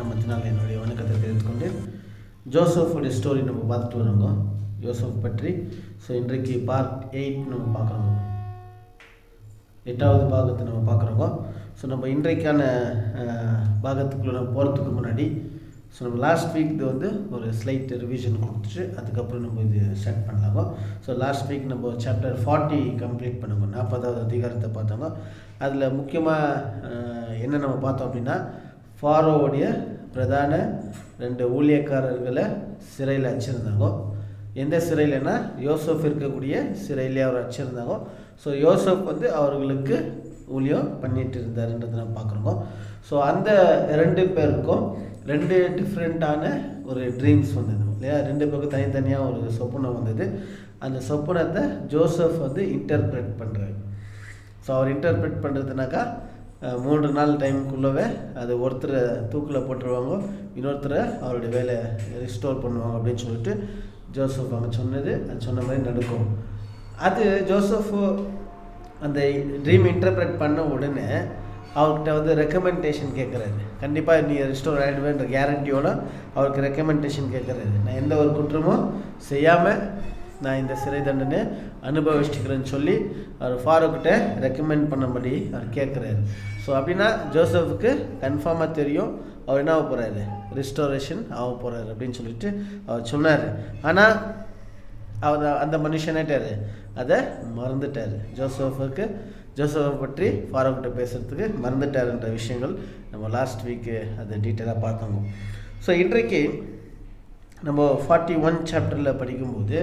நாமத்தினால் என்னுடைய வணக்கத்தை தெரிவித்துக் கொண்டு ஜோசஃபுடைய ஸ்டோரி நம்ம பார்த்துட்டு வரோங்க யோசப் பற்றி ஸோ இன்றைக்கு பார்ட் எயிட் நம்ம பார்க்குறோங்க எட்டாவது பாகத்தை நம்ம பார்க்குறோங்க ஸோ நம்ம இன்றைக்கான அஹ், பாகத்துக்குள்ள நம்ம போகிறதுக்கு முன்னாடி ஸோ நம்ம லாஸ்ட் வீக் இது வந்து ஒரு ஸ்லைட் ரிவிஷன் கொடுத்துட்டு அதுக்கப்புறம் நம்ம இது ஸ்டார்ட் பண்ணலாங்க ஸோ லாஸ்ட் வீக் நம்ம சாப்டர் ஃபார்ட்டி கம்ப்ளீட் பண்ணுங்க நாற்பதாவது அதிகாரத்தை பார்த்தோங்க அதில் முக்கியமாக என்ன நம்ம பார்த்தோம் அப்படின்னா ஃபாரோவுடைய பிரதான ரெண்டு ஊழியக்காரர்களை சிறையில் வச்சுருந்தாங்க எந்த சிறையிலனா யோசப் இருக்கக்கூடிய சிறையிலே அவர் வச்சுருந்தாங்க ஸோ யோசப் வந்து அவர்களுக்கு ஊழியம் பண்ணிட்டு இருந்தாருன்றதை நம்ம பார்க்குறோங்க ஸோ அந்த ரெண்டு பேருக்கும் ரெண்டு டிஃப்ரெண்ட்டான ஒரு ட்ரீம்ஸ் வந்தது இல்லையா ரெண்டு பேருக்கும் தனித்தனியாக ஒரு சொப்பனம் வந்தது அந்த சொப்பனத்தை ஜோசப் வந்து இன்டர்பிரேட் பண்ணுறாரு ஸோ அவர் இன்டர்பிரேட் பண்ணுறதுனாக்கா அஹ், மூன்று நாள் டைமுக்குள்ளவே அது ஒருத்தரை தூக்கில் போட்டுருவாங்க இன்னொருத்தரை அவருடைய வேலையை ரிஸ்டோர் பண்ணுவாங்க அப்படின்னு சொல்லிட்டு ஜோசப் அவங்க சொன்னது அது சொன்ன மாதிரி நடக்கும் அது ஜோசப் அந்த ட்ரீம் இன்டர்பிரேட் பண்ண உடனே அவர்கிட்ட வந்து ரெக்கமெண்டேஷன் கேட்குறாரு கண்டிப்பாக நீ ரிஸ்டோர் ஆகிடுவேன்ற கேரண்டியோட அவருக்கு ரெக்கமெண்டேஷன் கேட்குறாரு நான் எந்த ஒரு குற்றமும் செய்யாமல் நான் இந்த சிறை தண்டனை அனுபவிச்சுக்கிறேன்னு சொல்லி அவர் ஃபாரூக்கிட்ட ரெக்கமெண்ட் பண்ணும்படி அவர் கேட்குறாரு ஸோ அப்படின்னா ஜோசஃபுக்கு கன்ஃபார்மாக தெரியும் அவர் என்ன ஆக போகிறாரு ரிஸ்டோரேஷன் ஆக போகிறாரு அப்படின்னு சொல்லிட்டு அவர் சொன்னார் ஆனால் அவர் அந்த மனுஷனாயிட்டார் அதை மறந்துட்டார் ஜோசஃபுக்கு ஜோசஃபை பற்றி ஃபாரூக்கிட்ட பேசுகிறதுக்கு மறந்துட்டாருன்ற விஷயங்கள் நம்ம லாஸ்ட் வீக்கு அதை டீட்டெயிலாக பார்த்தோங்க ஸோ இன்றைக்கு நம்ம ஃபார்ட்டி ஒன் சாப்டரில் படிக்கும்போது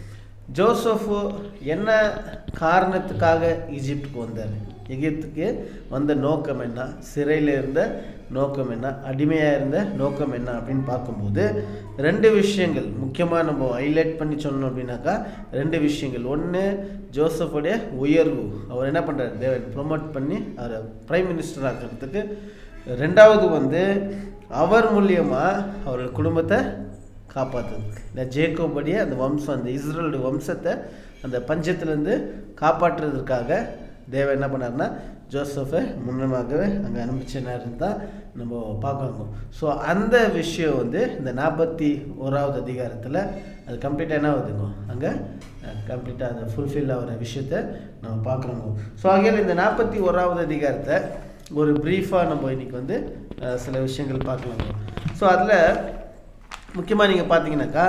ஜோசஃபு என்ன காரணத்துக்காக ஈஜிப்டுக்கு வந்தார் எகிப்துக்கு வந்த நோக்கம் என்ன சிறையில் இருந்த நோக்கம் என்ன அடிமையாக இருந்த நோக்கம் என்ன அப்படின்னு பார்க்கும்போது ரெண்டு விஷயங்கள் முக்கியமாக நம்ம ஹைலைட் பண்ணி சொன்னோம் அப்படின்னாக்கா ரெண்டு விஷயங்கள் ஒன்று ஜோசஃபுடைய உயர்வு அவர் என்ன பண்ணுறாரு தேவன் ப்ரொமோட் பண்ணி அவரை பிரைம் மினிஸ்டர் ஆக்கிறதுக்கு ரெண்டாவது வந்து அவர் மூலியமாக அவரோட குடும்பத்தை காப்பாற்றுறதுக்கு இந்த ஜேக்கோபடிய அந்த வம்சம் அந்த இஸ்ரேலுடைய வம்சத்தை அந்த பஞ்சத்திலேருந்து காப்பாற்றுறதுக்காக தேவன் என்ன பண்ணாருன்னா ஜோசஃபை முன்னமாகவே அங்கே அனுப்பிச்சினாருன்னு தான் நம்ம பார்க்கணும் ஸோ அந்த விஷயம் வந்து இந்த நாற்பத்தி ஓராவது அதிகாரத்தில் அது கம்ப்ளீட்டாக என்ன ஆகுதுங்க அங்கே கம்ப்ளீட்டாக அதை ஃபுல்ஃபில் ஆகிற விஷயத்த நம்ம பார்க்குறோங்க ஸோ ஆகையால் இந்த நாற்பத்தி ஓராவது அதிகாரத்தை ஒரு ப்ரீஃபாக நம்ம இன்னைக்கு வந்து அஹ், சில விஷயங்கள் பார்க்கலாங்க ஸோ அதில் முக்கியமாக நீங்கள் பார்த்தீங்கன்னாக்கா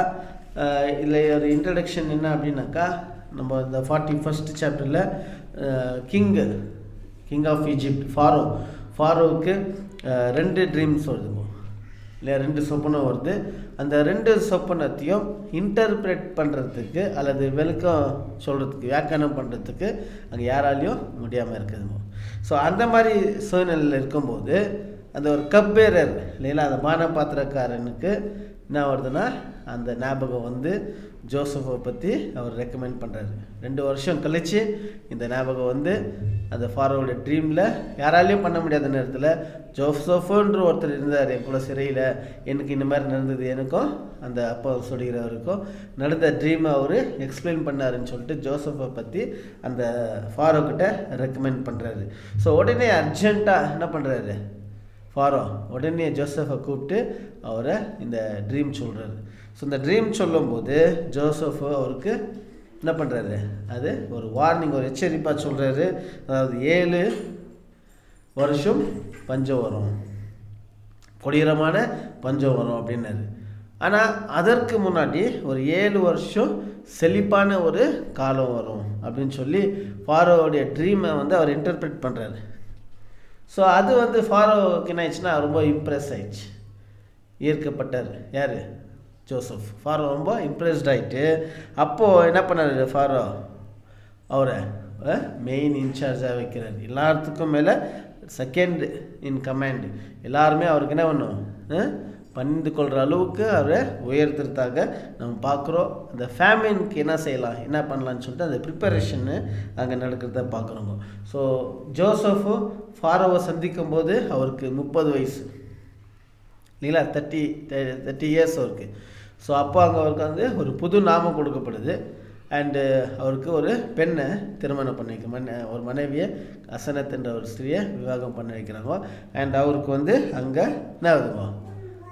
இதில் ஒரு இன்ட்ரடக்ஷன் என்ன அப்படின்னாக்கா நம்ம இந்த ஃபார்ட்டி ஃபஸ்ட் சாப்டரில் king king of Egypt pharaoh ஃபாரோவுக்கு அஹ், ரெண்டு ட்ரீம்ஸ் வருதுங்க இல்லையா ரெண்டு சொப்பனம் வருது அந்த ரெண்டு சொப்பனத்தையும் இன்டர்பிரேட் பண்ணுறதுக்கு அல்லது விளக்கம் சொல்கிறதுக்கு வியாக்கியானம் பண்ணுறதுக்கு அங்கே யாராலையும் முடியாமல் இருக்குதுங்க ஸோ அந்த மாதிரி சூழ்நிலையில் இருக்கும்போது அந்த ஒரு கப்பேரர் இல்லைங்களா அந்த பானபாத்திரக்காரனுக்கு என்ன வருதுன்னா அந்த ஞாபகம் வந்து ஜோசஃபை பற்றி அவர் ரெக்கமெண்ட் பண்ணுறாரு ரெண்டு வருஷம் கழித்து இந்த ஞாபகம் வந்து அந்த ஃபாரோட ட்ரீமில் யாராலையும் பண்ண முடியாத நேரத்தில் ஜோசஃபுன்ற ஒருத்தர் இருந்தார் என் கூட சிறையில் எனக்கு இந்த மாதிரி நடந்தது எனக்கும் அந்த அப்பா சொல்கிறவருக்கும் நடந்த ட்ரீமை அவர் எக்ஸ்பிளைன் பண்ணாருன்னு சொல்லிட்டு ஜோசஃபை பற்றி அந்த ஃபாரோக்கிட்ட ரெக்கமெண்ட் பண்ணுறாரு ஸோ உடனே அர்ஜென்ட்டாக என்ன பண்ணுறாரு ஃபாரோ உடனே ஜோசஃபை கூப்பிட்டு அவரை இந்த ட்ரீம் சொல்கிறாரு ஸோ இந்த ட்ரீம் சொல்லும்போது ஜோசஃப் அவருக்கு என்ன பண்ணுறாரு அது ஒரு வார்னிங் ஒரு எச்சரிப்பாக சொல்கிறாரு அதாவது ஏழு வருஷம் பஞ்சம் வரும் கொடீரமான பஞ்சம் வரும் அப்படின்னாரு ஆனால் அதற்கு முன்னாடி ஒரு ஏழு வருஷம் செழிப்பான ஒரு காலம் வரும் அப்படின்னு சொல்லி ஃபாரோவுடைய ட்ரீமை வந்து அவர் இன்டர்பிரேட் பண்ணுறாரு ஸோ அது வந்து ஃபாரோவுக்கு என்ன ஆயிடுச்சுன்னா ரொம்ப இம்ப்ரெஸ் ஆயிடுச்சு ஈர்க்கப்பட்டார் யார் ஜோசப் ஃபாரோ ரொம்ப இம்ப்ரெஸ்ட் ஆகிட்டு அப்போது என்ன பண்ணார் ஃபாரோ அவரை மெயின் இன்சார்ஜாக வைக்கிறார் எல்லாத்துக்கும் மேலே செகண்ட் இன் கமாண்ட் எல்லாருமே அவருக்கு என்ன பண்ணும் அஹ், பணிந்து கொள்கிற அளவுக்கு அவரை உயர்த்துறதுக்காக நம்ம பார்க்குறோம் அந்த ஃபேமிலிக்கு என்ன செய்யலாம் என்ன பண்ணலான்னு சொல்லிட்டு அந்த ப்ரிப்பரேஷன்னு அங்கே நடக்கிறத பார்க்குறோங்க ஸோ ஜோசஃபு ஃபாரோவை சந்திக்கும் போது அவருக்கு முப்பது வயசு இல்லைங்களா தேர்ட்டி தேர்ட்டி இயர்ஸ் அவருக்கு ஸோ அப்போ அங்கே அவருக்கு வந்து ஒரு புது நாமம் கொடுக்கப்படுது அண்டு அவருக்கு ஒரு பெண்ணை திருமணம் பண்ணி வைக்க மன ஒரு மனைவியை அசனத் என்ற ஒரு ஸ்திரியை விவாகம் பண்ண வைக்கிறாங்க அண்ட் அவருக்கு வந்து அங்கே என்ன ஆகுதுங்க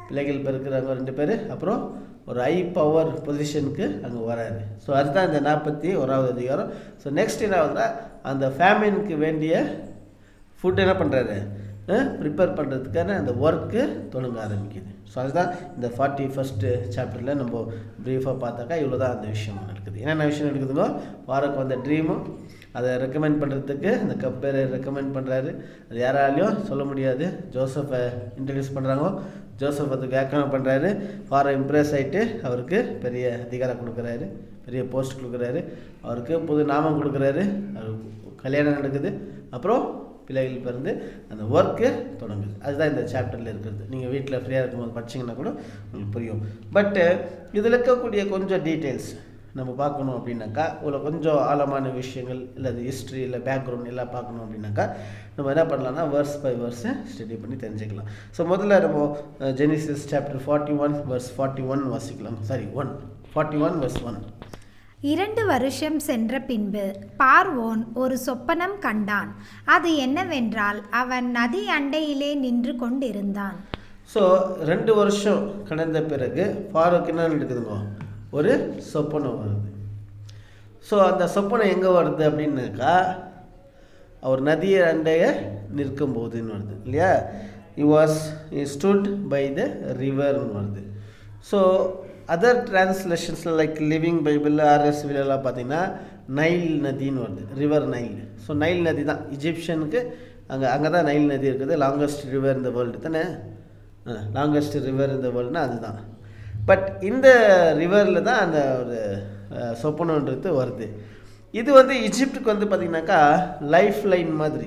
பிள்ளைகள் பிறக்கிறாங்க ரெண்டு பேர் அப்புறம் ஒரு ஹை பவர் பொசிஷனுக்கு அங்கே வராரு ஸோ அதுதான் இந்த நாற்பத்தி ஓராவது அதிகாரம் ஸோ நெக்ஸ்ட் என்ன ஆகுதுன்னா அந்த ஃபேமினுக்கு வேண்டிய ஃபுட் என்ன பண்ணுறாரு ப்ரிப்பேர் பண்ணுறதுக்கான அந்த ஒர்க்கு தொடங்க ஆரம்பிக்குது ஸோ அதுதான் இந்த ஃபார்ட்டி ஃபஸ்ட்டு சாப்டரில் நம்ம ப்ரீஃபாக பார்த்தாக்கா இவ்வளோ தான் அந்த விஷயம் நடக்குது என்னென்ன விஷயம் நடக்குதுங்கோ வாரக்கு வந்த ட்ரீமும் அதை ரெக்கமெண்ட் பண்ணுறதுக்கு அந்த கப்பேரை ரெக்கமெண்ட் பண்ணுறாரு அது யாராலையும் சொல்ல முடியாது ஜோசஃபை இன்ட்ரடியூஸ் பண்ணுறாங்க ஜோசப் அதுக்கு வியாக்கியானம் பண்ணுறாரு ஃபாரை இம்ப்ரெஸ் ஆகிட்டு அவருக்கு பெரிய அதிகாரம் கொடுக்குறாரு பெரிய போஸ்ட் கொடுக்குறாரு அவருக்கு புது நாமம் கொடுக்குறாரு அவருக்கு கல்யாணம் நடக்குது அப்புறம் பிள்ளைகள் பிறந்து அந்த ஒர்க்கு தொடங்குது அதுதான் இந்த சாப்டரில் இருக்கிறது நீங்கள் வீட்டில் ஃப்ரீயாக இருக்கும்போது படிச்சிங்கன்னா கூட உங்களுக்கு புரியும் பட்டு இதில் இருக்கக்கூடிய கொஞ்சம் டீட்டெயில்ஸ் நம்ம பார்க்கணும் அப்படின்னாக்கா இவ்வளோ கொஞ்சம் ஆழமான விஷயங்கள் இல்லை அது ஹிஸ்ட்ரி இல்லை பேக்ரவுண்ட் எல்லாம் பார்க்கணும் அப்படின்னாக்கா நம்ம என்ன பண்ணலாம்னா வேர்ஸ் பை வேர்ஸை ஸ்டடி பண்ணி தெரிஞ்சுக்கலாம் ஸோ முதல்ல நம்ம Genesis chapter forty one verse forty one வாசிக்கலாம் sorry one forty one verse one இரண்டு வருஷம் சென்ற பின்பு பார்வோன் ஒரு சொப்பனம் கண்டான் அது என்னவென்றால் அவன் நதி அண்டையிலே நின்று கொண்டிருந்தான் ஸோ ரெண்டு வருஷம் கடந்த பிறகு ஃபாரூக் என்ன நடக்குதுங்க ஒரு சொப்பனம் வருது ஸோ அந்த சொப்பனம் எங்கே வருது அப்படின்னாக்கா அவர் நதியை அண்டைய நிற்கும் போதுன்னு வருது இல்லையா he was he stood by the ரிவர்னு வருது ஸோ அதர் டிரான்ஸ்லேஷன்ஸில் லைக் லிவிங் பைபிள் ஆர்எஸ்விலெல்லாம் பார்த்தீங்கன்னா நைல் நதின்னு வருது ரிவர் நைல் ஸோ நைல் நதி தான் இஜிப்ஷனுக்கு அங்கே அங்கே தான் நைல் நதி இருக்குது லாங்கஸ்ட் ரிவர் இந்த வேர்ல்டு தானே லாங்கஸ்ட் ரிவர் இந்த வேர்ல்டுனா அதுதான் பட் இந்த ரிவரில் தான் அந்த ஒரு சொப்பனன்றது வருது இது வந்து இஜிப்டுக்கு வந்து பார்த்திங்கனாக்கா லைஃப் லைன் மாதிரி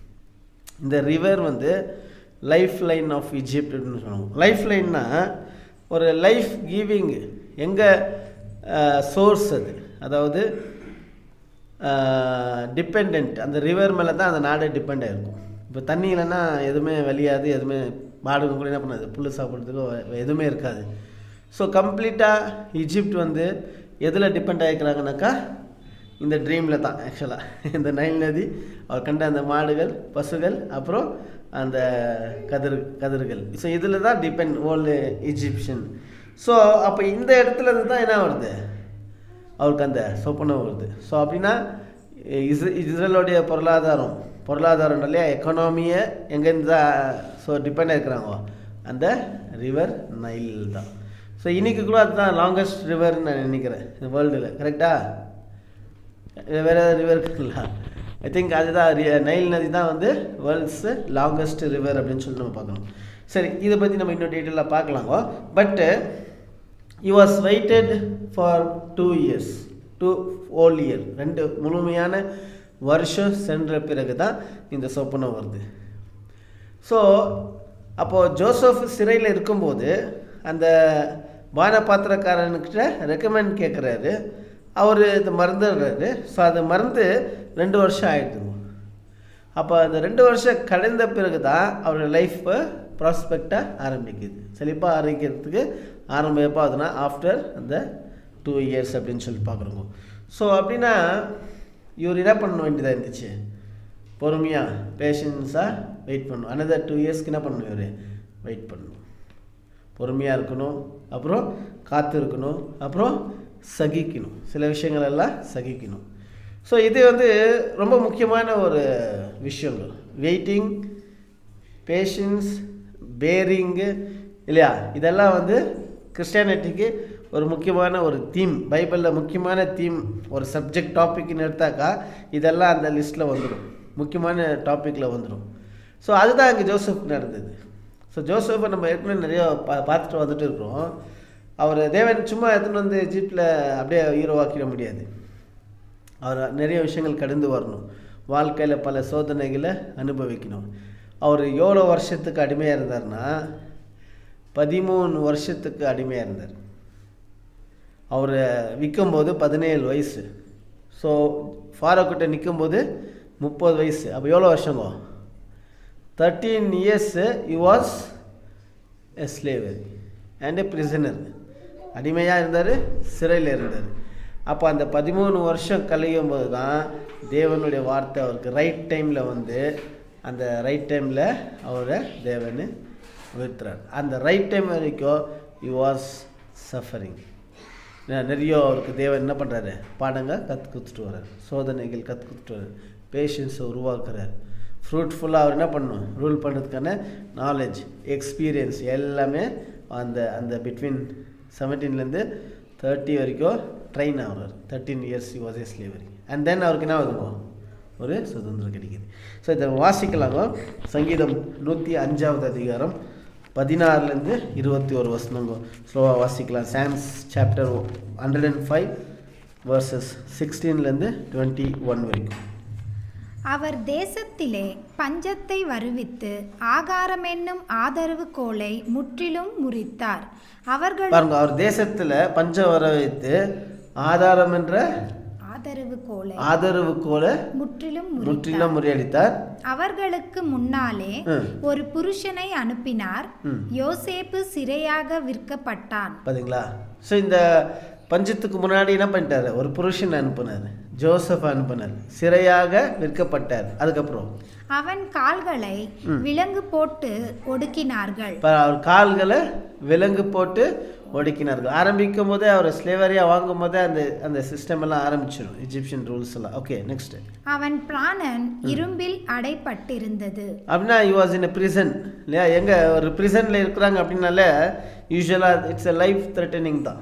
இந்த ரிவர் வந்து லைஃப் லைன் ஆஃப் இஜிப்ட்னு சொல்லுவாங்க லைஃப் லைன்னா ஒரு லைஃப் கிவிங் எங்கே சோர்ஸ் அது அதாவது டிபெண்ட் அந்த ரிவர் மேலே தான் அந்த நாடு டிபெண்ட் ஆகிருக்கும் இப்போ தண்ணி இல்லைன்னா எதுவுமே வெளியாது எதுவுமே மாடுங்க கூட என்ன பண்ணாது புல் சாப்பிட்றதுக்கோ எதுவுமே இருக்காது ஸோ கம்ப்ளீட்டாக இஜிப்ட் வந்து எதில் டிபெண்ட் ஆகிக்கிறாங்கனாக்கா இந்த ட்ரீமில் தான் ஆக்சுவலாக இந்த நைல் நதி அவர் கண்ட அந்த மாடுகள் பசுகள் அப்புறம் அந்த கதிர் கதிர்கள் ஸோ இதில் தான் டிபெண்ட் ஓல்டு இஜிப்ஷியன் ஸோ அப்போ இந்த இடத்துல இருந்து தான் என்ன வருது அவருக்கு அந்த சொப்பனம் வருது ஸோ அப்படின்னா இஸ் இஸ்ரேலுடைய பொருளாதாரம் பொருளாதாரம் இல்லையா எக்கனாமியை எங்கேருந்து தான் ஸோ டிபெண்ட் இருக்கிறாங்க அந்த ரிவர் நைல் தான் ஸோ இன்றைக்கி கூட அதுதான் லாங்கஸ்ட் ரிவர்னு நான் நினைக்கிறேன் இந்த வேர்ல்டில் கரெக்டாக வேறு ஏதாவது ரிவர் இருக்குங்களா ஐ திங்க் அதுதான் நைல் நதி தான் வந்து வேர்ல்ட்ஸு லாங்கஸ்ட் ரிவர் அப்படின்னு சொல்லி நம்ம பார்க்கணும் சரி இதை பற்றி நம்ம இன்னும் டீட்டெயிலாக பார்க்கலாங்க but he was waited for two years two whole year ரெண்டு முழுமையான வருஷம் சென்ற பிறகு தான் இந்த சொப்பனம் வருது ஸோ அப்போது ஜோசப் சிறையில் இருக்கும்போது அந்த பானபாத்திரக்காரனுக்கிட்ட ரெக்கமெண்ட் கேட்குறாரு அவர் இது மறந்துடுறாரு ஸோ அது மறந்து ரெண்டு வருஷம் ஆகிடுதுங்க அப்போ அந்த ரெண்டு வருஷம் கடந்த பிறகு தான் அவரோட லைஃப்பை ப்ராஸ்பெக்டாக ஆரம்பிக்குது செழிப்பாக ஆரம்பிக்கிறதுக்கு ஆரம்பம் எப்போ ஆகுதுன்னா ஆஃப்டர் அந்த டூ இயர்ஸ் அப்படின்னு சொல்லி பார்க்குறோங்க ஸோ அப்படின்னா இவர் என்ன பண்ண வேண்டியதாக இருந்துச்சு பொறுமையாக பேஷன்ஸாக வெயிட் பண்ணணும் அனதர் டூ இயர்ஸ்க்கு என்ன பண்ணணும் இவர் வெயிட் பண்ணணும் பொறுமையாக இருக்கணும் அப்புறம் காத்து இருக்கணும் அப்புறம் சகிக்கணும் சில விஷயங்கள் எல்லாம் சகிக்கணும் ஸோ இது வந்து ரொம்ப முக்கியமான ஒரு விஷயங்கள் வெயிட்டிங் பேஷன்ஸ் பேரிங்கு இல்லையா இதெல்லாம் வந்து கிறிஸ்டியானிட்டிக்கு ஒரு முக்கியமான ஒரு தீம் பைபிளில் முக்கியமான தீம் ஒரு சப்ஜெக்ட் டாபிக்னு எடுத்தாக்கா இதெல்லாம் அந்த லிஸ்ட்டில் வந்துடும் முக்கியமான டாப்பிக்கில் வந்துடும் ஸோ அதுதான் அங்கே ஜோசப் நடந்தது ஸோ ஜோசப்பை நம்ம ஏற்கனவே நிறைய பா பார்த்துட்டு வந்துட்டு இருக்கிறோம் அவர் தேவன் சும்மா எடுத்துன்னு வந்து எஜிப்டில் அப்படியே ஹீரோவாக்கிட முடியாது அவர் நிறைய விஷயங்கள் கடந்து வரணும் வாழ்க்கையில் பல சோதனைகளை அனுபவிக்கணும் அவர் எவ்வளோ வருஷத்துக்கு அடிமையாக இருந்தார்னா பதிமூணு வருஷத்துக்கு அடிமையாக இருந்தார் அவர் விற்கும்போது பதினேழு வயசு ஸோ ஃபாரோக்கிட்ட நிற்கும்போது முப்பது வயசு அப்போ எவ்வளோ வருஷங்கோ thirteen years you was a slavery and a prisoner அடிமையாக இருந்தார் சிறையில் இருந்தார் அப்போ அந்த பதிமூணு வருஷம் கழியும் போது தான் தேவனுடைய வார்த்தை அவருக்கு ரைட் டைமில் வந்து அந்த ரைட் டைமில் அவரை தேவன் உயர்த்துறார் அந்த ரைட் டைம் வரைக்கும் he வாஸ் சஃபரிங் நிறைய அவருக்கு தேவன் என்ன பண்ணுறாரு பாடங்கள் கற்றுக் கொடுத்துட்டு வர்றார் சோதனைகள் கற்றுக் கொடுத்துட்டு வர்றார் பேஷன்ஸை உருவாக்குறார் ஃப்ரூட்ஃபுல்லாக அவர் என்ன பண்ணணும் ரூல் பண்ணுறதுக்கான நாலேஜ் எக்ஸ்பீரியன்ஸ் எல்லாமே அந்த அந்த பிட்வீன் செவன்டீன்லேருந்து தேர்ட்டி வரைக்கும் ட்ரெயின் ஆகுறார் thirteen years was a slavery and then அவருக்கு என்ன ஆகுதுங்க ஒரு சுதந்திரம் கிடைக்குது ஸோ இதை வாசிக்கலாங்க சங்கீதம் நூற்றி அஞ்சாவது அதிகாரம் பதினாறுலேருந்து இருபத்தி ஒரு வசனங்க ஸ்லோவாக வாசிக்கலாம் Psalms chapter hundred and five verses சிக்ஸ்டீன்லேருந்து டுவெண்ட்டி ஒன் வரைக்கும் அவர் தேசத்திலே பஞ்சத்தை வருவித்து ஆகாரம் என்னும் ஆதரவு கோலை முற்றிலும் முறித்தார் அவர்கள் பாருங்க அவர் தேசத்தில் பஞ்சம் வர வைத்து ஆதாரம் என்ற ஆதரவு கோலை ஆதரவு கோலை முற்றிலும் முறித்தார் முற்றிலும் முறியடித்தார் அவர்களுக்கு முன்னாலே ம். ஒரு புருஷனை அனுப்பினார் ம். யோசேப்பு சிறையாக விற்கப்பட்டான் பாத்தீங்களா ஸோ இந்த பஞ்சத்துக்கு முன்னாடி என்ன பண்ணிட்டாரு ஒரு புருஷன் அனுப்புனார் ஜோசப் அனுப்புனார் சிறையாக விற்கப்பட்டார் அதுக்கப்புறம் அவன் கால்களை விலங்கு போட்டு ஒடுக்கினார்கள் இப்போ அவர் கால்களை விலங்கு போட்டு ஒடுக்கினார்கள் ஆரம்பிக்கும் போதே அவர் ஸ்லேவரியாக வாங்கும் போதே அந்த அந்த சிஸ்டம் எல்லாம் ஆரம்பிச்சிடும் இஜிப்சியன் ரூல்ஸ் எல்லாம் ஓகே நெக்ஸ்ட் அவன் பிராணன் இரும்பில் அடைப்பட்டிருந்தது அப்படின்னா யூ வாஸ் இன் பிரிசன் இல்லையா எங்கே ஒரு ப்ரிசனில் இருக்கிறாங்க அப்படின்னாலே யூஸ்வலாக இட்ஸ் எ லைஃப் த்ரெட்டனிங் தான்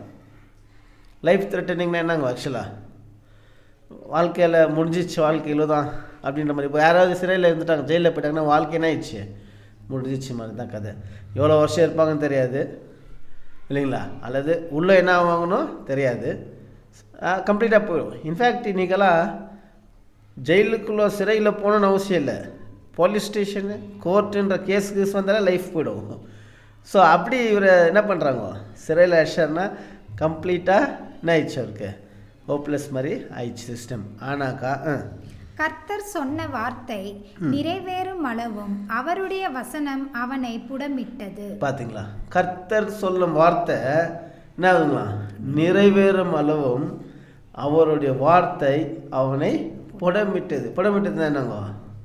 லைஃப் த்ரெட்டனிங்னா என்னங்க ஆக்சுவலாக வாழ்க்கையில் முடிஞ்சிச்சு வாழ்க்கையில் தான் அப்படின்ற மாதிரி இப்போ யாராவது சிறையில் இருந்துட்டாங்க ஜெயிலில் போயிட்டாங்கன்னா வாழ்க்கை என்ன ஆயிடுச்சு முடிஞ்சிச்சு மாதிரி தான் கதை எவ்வளோ வருஷம் இருப்பாங்கன்னு தெரியாது இல்லைங்களா அல்லது உள்ளே என்ன ஆவாங்கன்னு தெரியாது கம்ப்ளீட்டாக போயிடும் இன்ஃபேக்ட் இன்றைக்கெல்லாம் ஜெயிலுக்குள்ளே சிறையில் போகணுன்னு அவசியம் இல்லை போலீஸ் ஸ்டேஷனு கோர்ட்டுன்ற கேஸ் கேஸ் வந்தாலே லைஃப் போயிடும் ஸோ அப்படி இவர் என்ன பண்ணுறாங்க சிறையில் அடிச்சார்னா கம்ப்ளீட்டாக என்ன ஆயிடுச்சு அவருக்கு ஹோப்லெஸ் மாதிரி ஆயிடுச்சு சிஸ்டம் ஆனாக்கா ஆ கர்த்தர் சொன்ன வார்த்தை நிறைவேறும் அளவும் அவருடைய வசனம் அவனை புடமிட்டது பார்த்தீங்களா கர்த்தர் சொல்லும் வார்த்தை என்ன ஆகுங்களா நிறைவேறும் அளவும் அவருடைய வார்த்தை அவனை புடமிட்டது புடமிட்டது என்னங்க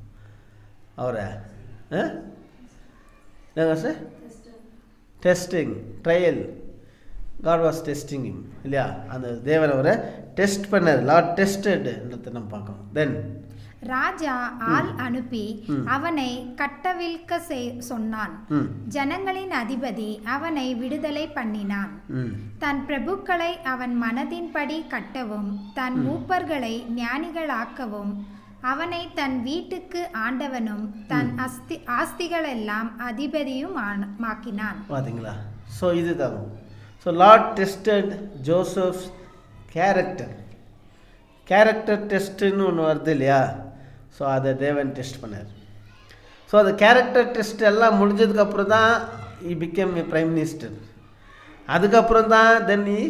அவரை ஆ? என்னங்க sir testing trial God was testing him இல்லையா அந்த தேவன் அவரை டெஸ்ட் பண்ணார் லாட் டெஸ்டட்ன்றதை நம்ம பார்க்கணும் தென் ராஜா ஆள் அனுப்பி அவனை கட்டவிழ்க்க செய்- சொன்னான் ம் ஜனங்களின் அதிபதி அவனை விடுதலை பண்ணினான் ம் தன் பிரபுக்களை அவன் மனதின்படி கட்டவும் தன் மூப்பர்களை ஞானிகளாக்கவும் அவனை தன் வீட்டுக்கு ஆண்டவனும் தன் அஸ்தி ஆஸ்திகளெல்லாம் அதிபதியும் ஆன- மாக்கினான் பார்த்தீங்களா ஸோ இதுதான் so Lord tested Joseph's character character டெஸ்ட்டுன்னு ஒன்று வருது இல்லையா ஸோ அதை தேவன் டெஸ்ட் பண்ணார் ஸோ அந்த கேரக்டர் டெஸ்ட் எல்லாம் முடிஞ்சதுக்கப்புறம் தான் he became a prime minister அதுக்கப்புறம் தான் then he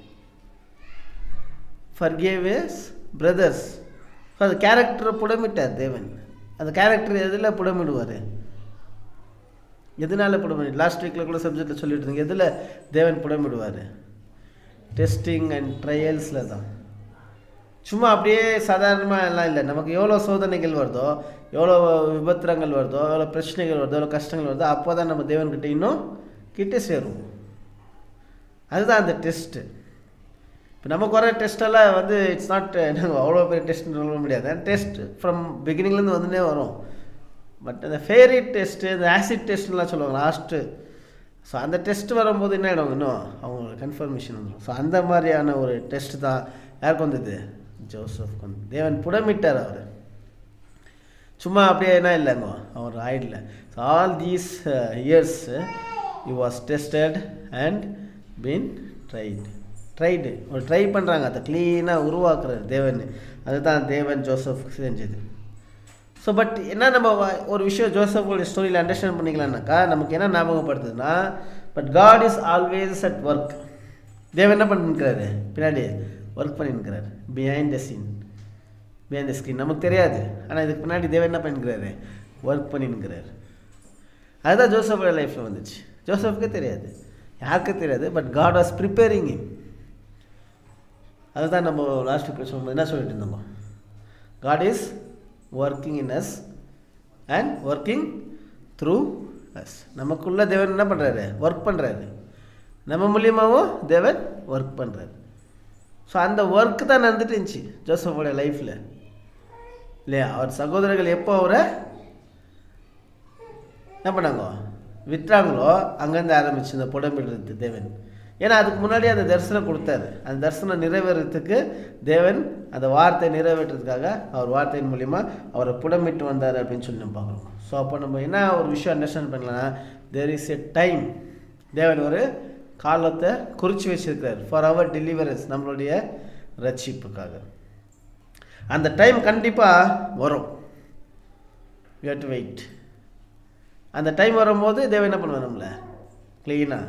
forgave his brothers so அந்த கேரக்டரை புடமிட்டார் தேவன் அந்த கேரக்டர் எதில் புடமிடுவார் எதனால புடமிடு லாஸ்ட் வீக்கில் கூட சப்ஜெக்டில் சொல்லிட்டு இருந்தீங்க எதில் தேவன் புடமிடுவார் டெஸ்டிங் அண்ட் ட்ரையல்ஸில் தான் சும்மா அப்படியே சாதாரணமாக எல்லாம் இல்லை நமக்கு எவ்வளோ சோதனைகள் வருதோ எவ்வளோ விபத்திரங்கள் வருதோ எவ்வளோ பிரச்சனைகள் வருதோ எவ்வளோ கஷ்டங்கள் வருதோ அப்போ தான் நம்ம தேவன்கிட்ட இன்னும் கிட்டே சேருவோம் அதுதான் அந்த டெஸ்ட்டு இப்போ நமக்கு வர டெஸ்ட்டெல்லாம் வந்து இட்ஸ் நாட் நாங்கள் அவ்வளோ பெரிய டெஸ்ட்னு சொல்ல முடியாது டெஸ்ட் ஃப்ரம் பிகினிங்லேருந்து வந்துனே வரும் பட் அந்த ஃபேவரட் டெஸ்ட்டு இந்த ஆசிட் டெஸ்ட்லாம் சொல்லுவாங்க லாஸ்ட்டு ஸோ அந்த டெஸ்ட் வரும்போது என்ன ஆகிடும் இன்னும் அவங்களோட கன்ஃபர்மேஷன் வந்துடும் ஸோ அந்த மாதிரியான ஒரு டெஸ்ட் தான் யாருக்கு வந்தது ஜோசப் வந்து தேவன் புடமிட்டார் அவர் சும்மா அப்படியே என்ன இல்லைங்க அவர் ஆயிடல so all these years you was tested and been tried tried ஒரு ட்ரை பண்ணுறாங்க அதை க்ளீனாக உருவாக்குறாரு தேவன் அதுதான் தேவன் ஜோசப் செஞ்சது ஸோ பட் என்ன நம்ம வ- ஒரு விஷயம் ஜோசஃபோட ஸ்டோரியில் அண்டர்ஸ்டாண்ட் பண்ணிக்கலாம்னாக்கா நமக்கு என்ன ஞாபகப்படுத்துதுன்னா but God is always at work தேவன் என்ன பண்ணிருக்கிறாரு பின்னாடி ஒர்க் பண்ணிருக்கிறாரு behind the scene behind the screen நமக்கு தெரியாது ஆனால் இதுக்கு பின்னாடி தேவன் என்ன பண்ணிருக்கிறாரு ஒர்க் பண்ணிருக்கிறாரு அதுதான் ஜோசஃபோட லைஃப்பில் வந்துச்சு ஜோசஃப்க்கே தெரியாது யாருக்கும் தெரியாது but God was preparing him அதுதான் நம்ம லாஸ்ட் வீக் சொல்லும்போது என்ன சொல்லிட்டு இருந்தோம் God is working in us and working through us நமக்குள்ள தேவன் என்ன பண்ணுறாரு ஒர்க் பண்ணுறாரு நம்ம மூலியமாகவும் தேவன் ஒர்க் பண்ணுறாரு ஸோ அந்த ஒர்க் தான் நடந்துட்டு இருந்துச்சு ஜோசஃபோட லைஃப்பில் இல்லையா அவர் சகோதரர்கள் எப்போ அவரை என்ன பண்ணாங்க விட்டுறாங்களோ அங்கேருந்து ஆரம்பிச்சு இந்த புடம்பிடுறது தேவன் ஏன்னா அதுக்கு முன்னாடி அந்த தரிசனம் கொடுத்தாரு அந்த தரிசனம் நிறைவேறதுக்கு தேவன் அந்த வார்த்தை நிறைவேற்றுறதுக்காக அவர் வார்த்தையின் மூலிமா அவரை புடமிட்டு வந்தார் அப்படின்னு சொல்லி நம்ம பார்க்குறோம் ஸோ அப்போ நம்ம என்ன ஒரு விஷயம் அண்டர்ஸ்டாண்ட் பண்ணலாம் தேர் இஸ் எ டைம் தேவன் ஒரு காலத்தை குறித்து வச்சிருக்கிறார் ஃபார் அவர் டெலிவரன்ஸ் நம்மளுடைய ரட்சிப்புக்காக அந்த டைம் கண்டிப்பாக வரும் யூ டு வெயிட் அந்த டைம் வரும்போது தேவன் என்ன பண்ணுவார் நம்மளை க்ளீனாக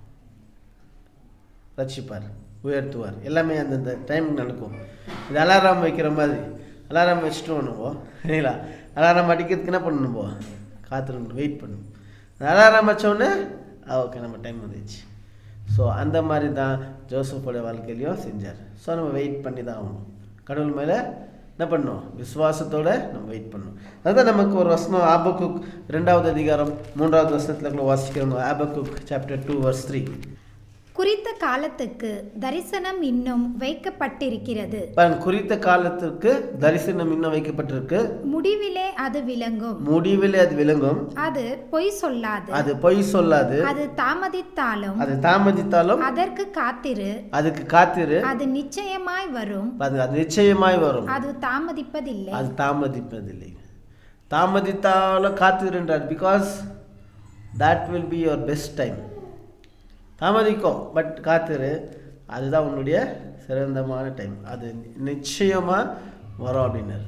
ரட்சிப்பார் உயர்த்துவார் எல்லாமே அந்தந்த டைம் நடக்கும் இது அலாரம் வைக்கிற மாதிரி அலாரம் வச்சுட்டு நம்ம இல்லைங்களா அலாரம் அடிக்கிறதுக்கு என்ன பண்ணணும் போ காத்துருக்கணும் வெயிட் பண்ணணும் அந்த அலாரம் வச்சோடனே ஓகே நம்ம டைம் வந்துச்சு ஸோ அந்த மாதிரி தான் ஜோசஃபோட வாழ்க்கையிலையும் செஞ்சார் ஸோ நம்ம வெயிட் பண்ணி தான் ஆகணும் கடவுள் மேலே என்ன பண்ணணும் விசுவாசத்தோட நம்ம வெயிட் பண்ணணும் அதுதான் நமக்கு ஒரு வசனம் ஆபக்குக் ரெண்டாவது அதிகாரம் மூன்றாவது வசனத்தில் கூட வாசிக்கிறோம் Habakkuk chapter two verse three குறித்த காலத்துக்கு தரிசனம் இன்னும் வைக்கப்பட்டிருக்கிறது பாருங்க குறித்த காலத்திற்கு தரிசனம் இன்னும் வைக்கப்பட்டிருக்கு முடிவிலே அது விளங்கும் முடிவில் அது விளங்கும் அது பொய் சொல்லாது அது பொய் சொல்லாது அது தாமதித்தாலும் அது தாமதித்தாலும் அதற்கு காத்திரு அதுக்கு காத்திரு அது நிச்சயமாய் வரும் அது அது நிச்சயமாய் வரும் அது தாமதிப்பதில்லை அது தாமதிப்பதில்லை தாமதித்தாலும் காத்திருன்றார் because that will be your best time தாமதிக்கும் பட் காத்திரு அதுதான் உன்னுடைய சிறந்தமான டைம் அது நிச்சயமாக வரும் அப்படின்னாரு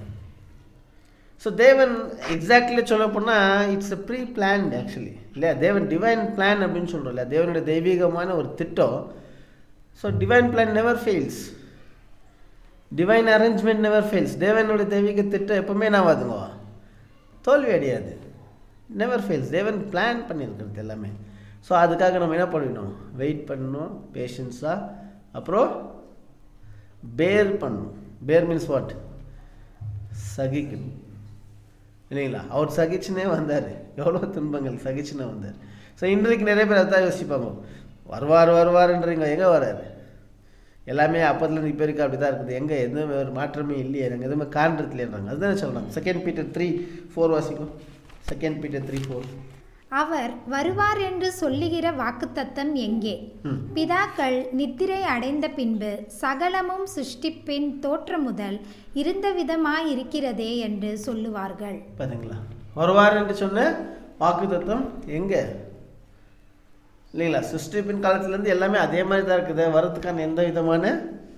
ஸோ தேவன் எக்ஸாக்ட்லி சொல்ல போனால் it's a pre planned actually இல்லையா தேவன் டிவைன் பிளான் அப்படின்னு சொல்கிறோம் இல்லையா தேவனுடைய தெய்வீகமான ஒரு திட்டம் so divine plan never fails divine arrangement never fails தேவனுடைய தெய்வீக திட்டம் எப்பவுமே நான் வாதுங்க தோல்வி அடையாது நெவர் ஃபெயில்ஸ் தேவன் பிளான் பண்ணியிருக்கிறது எல்லாமே ஸோ அதுக்காக நம்ம என்ன பண்ணணும் வெயிட் பண்ணணும் பேஷன்ஸாக அப்புறம் பேர் பண்ணணும் பேர் மீன்ஸ் வாட் சகிக்கணும் இல்லைங்களா அவர் சகிச்சுனே வந்தார் எவ்வளோ துன்பங்கள் சகிச்சுனே வந்தார் ஸோ இன்றைக்கு நிறைய பேர் அதான் யோசிப்பாங்க வருவார் வருவாருன்றீங்க எங்கே வராரு எல்லாமே அப்போதுலேருந்து இப்போ வரைக்கும் அப்படி தான் இருக்குது எங்கே எதுவும் ஒரு மாற்றமே இல்லையே எனக்கு எதுவுமே காண்றது இல்லைன்றாங்க அதுதானே சொல்கிறாங்க செகண்ட் பீட்டர் த்ரீ ஃபோர் வாசிக்கும் செகண்ட் பீட்டர் த்ரீ ஃபோர் அவர் வருவார் என்று சொல்லுகிற வாக்குத்தத்தம் எங்கே ம். பிதாக்கள் நித்திரை அடைந்த பின்பு சகலமும் சிருஷ்டிப்பின் தோற்ற முதல் இருந்த விதமாய் இருக்கிறதே என்று சொல்லுவார்கள் பார்த்தீங்களா வருவார் என்று சொன்ன வாக்கு தத்துவம் எங்கே இல்லைங்களா சிருஷ்டிப்பின் காலத்துலேருந்து எல்லாமே அதே மாதிரி தான் இருக்குது வரதுக்கான எந்த விதமான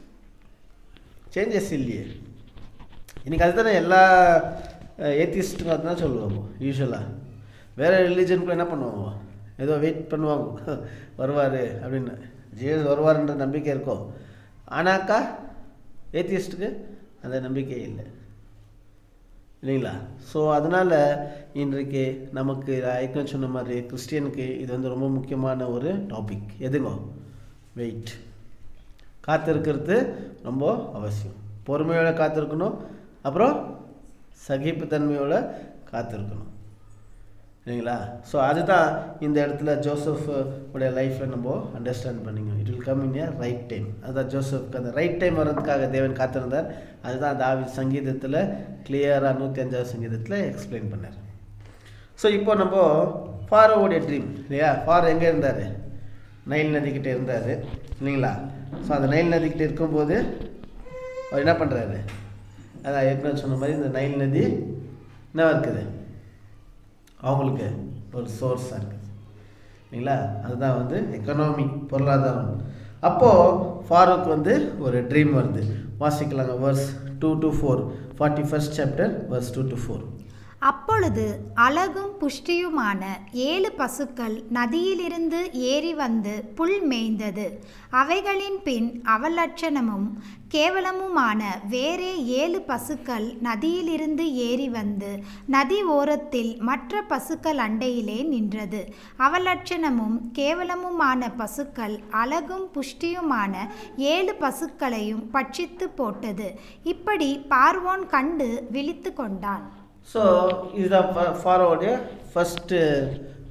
சேஞ்சஸ் இல்லையே இன்னைக்கு அதுதானே எல்லா ஏத்திஸ்ட்டுங்க அதுதான் சொல்லுவாங்க யூஸ்வலாக வேறு ரிலீஜனுக்குள்ள என்ன பண்ணுவாங்க ஏதோ வெயிட் பண்ணுவாங்க வருவார் அப்படின்னு ஜீசஸ் வருவார்ன்ற நம்பிக்கை இருக்கும் ஆனாக்கா ஏத்திஸ்ட்டுக்கு அந்த நம்பிக்கை இல்லை இல்லைங்களா ஸோ அதனால் இன்றைக்கு நமக்கு ஐக்கன் சொன்ன மாதிரி கிறிஸ்டியனுக்கு இது வந்து ரொம்ப முக்கியமான ஒரு டாபிக் எதுங்க வெயிட் காத்திருக்கிறது ரொம்ப அவசியம் பொறுமையோட காத்திருக்கணும் அப்புறம் சகிப்புத்தன்மையோட காத்திருக்கணும் இல்லைங்களா ஸோ அதுதான் இந்த இடத்துல ஜோசப் உடைய லைஃப்பில் நம்ம அண்டர்ஸ்டாண்ட் பண்ணிங்க it will come in a right time அதுதான் ஜோசப்க்கு அந்த ரைட் டைம் வர்றதுக்காக தேவன் காத்திருந்தார் அதுதான் தாவி சங்கீதத்தில் கிளியராக நூற்றி அஞ்சாவது சங்கீதத்தில் எக்ஸ்பிளைன் பண்ணார் ஸோ இப்போ நம்ம ஃபாரோவுடைய ட்ரீம் இல்லையா ஃபாரோ எங்கே இருந்தார் நைல் நதிக்கிட்ட இருந்தார் இல்லைங்களா ஸோ அந்த நைல் நதிக்கிட்ட இருக்கும்போது அவர் என்ன பண்ணுறாரு அதான் ஏற்கனவே சொன்ன மாதிரி இந்த நைல் நதி என்ன இருக்குது அவங்களுக்கு ஒரு சோர்ஸாக இருக்குது இல்லைங்களா அதுதான் வந்து எக்கனாமி பொருளாதாரம் அப்போது ஃபாரூக் வந்து ஒரு ட்ரீம் வருது வாசிக்கலாங்க verse two to four forty first chapter verse two to four அப்பொழுது அழகும் புஷ்டியுமான ஏழு பசுக்கள் நதியிலிருந்து ஏறி வந்து புல் மேய்ந்தது அவைகளின் பின் அவலட்சணமும் கேவலமுமான வேறே ஏழு பசுக்கள் நதியிலிருந்து ஏறி வந்து நதி ஓரத்தில் மற்ற பசுக்கள் அண்டையிலே நின்றது அவலட்சணமும் கேவலமுமான பசுக்கள் அழகும் புஷ்டியுமான ஏழு பசுக்களையும் பட்சித்து போட்டது இப்படி பார்வோன் கண்டு விழித்து கொண்டான் ஸோ இதுதான் ஃபாரோவுடைய ஃபஸ்ட்டு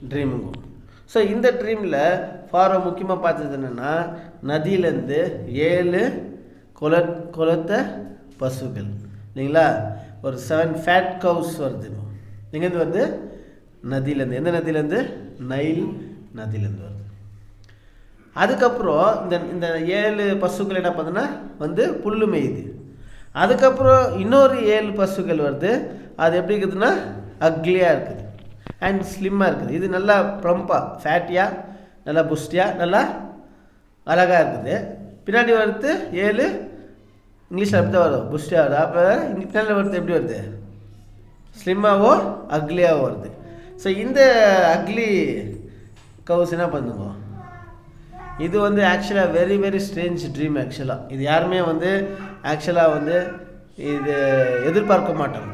ட்ரீமுங்க ஸோ இந்த ட்ரீமில் ஃபாரோ முக்கியமாக பார்த்தது என்னென்னா நதியிலேருந்து ஏழு குல குலத்த பசுக்கள் இல்லைங்களா ஒரு செவன் ஃபேட் கவுஸ் வருது எங்கேருந்து வருது நதியிலேருந்து எந்த நதியிலேருந்து நைல் நதியிலேருந்து வருது அதுக்கப்புறம் இந்த இந்த ஏழு பசுக்கள் என்ன பண்ணுதுன்னா வந்து புல்லு மேயுது அதுக்கப்புறம் இன்னொரு ஏழு பசுக்கள் வருது அது எப்படி இருக்குதுன்னா அக்லியாக இருக்குது அண்ட் ஸ்லிம்மாக இருக்குது இது நல்லா ப்ளம்பாக ஃபேட்டியாக நல்லா புஷ்டியாக நல்லா அழகாக இருக்குது பின்னாடி வருது ஏழு இங்கிலீஷில் அப்படி தான் வரும் புஷ்டியாக வருது அப்போ இங்கே பின்னாடி வருது எப்படி வருது ஸ்லிம்மாவோ அக்லியாவோ வருது ஸோ இந்த அக்லி கவுஸ் என்ன பண்ணுங்க இது வந்து ஆக்சுவலாக வெரி வெரி ஸ்ட்ரேஞ்ச் ட்ரீம் ஆக்சுவலாக இது யாருமே வந்து ஆக்சுவலாக வந்து இது எதிர்பார்க்க மாட்டாங்க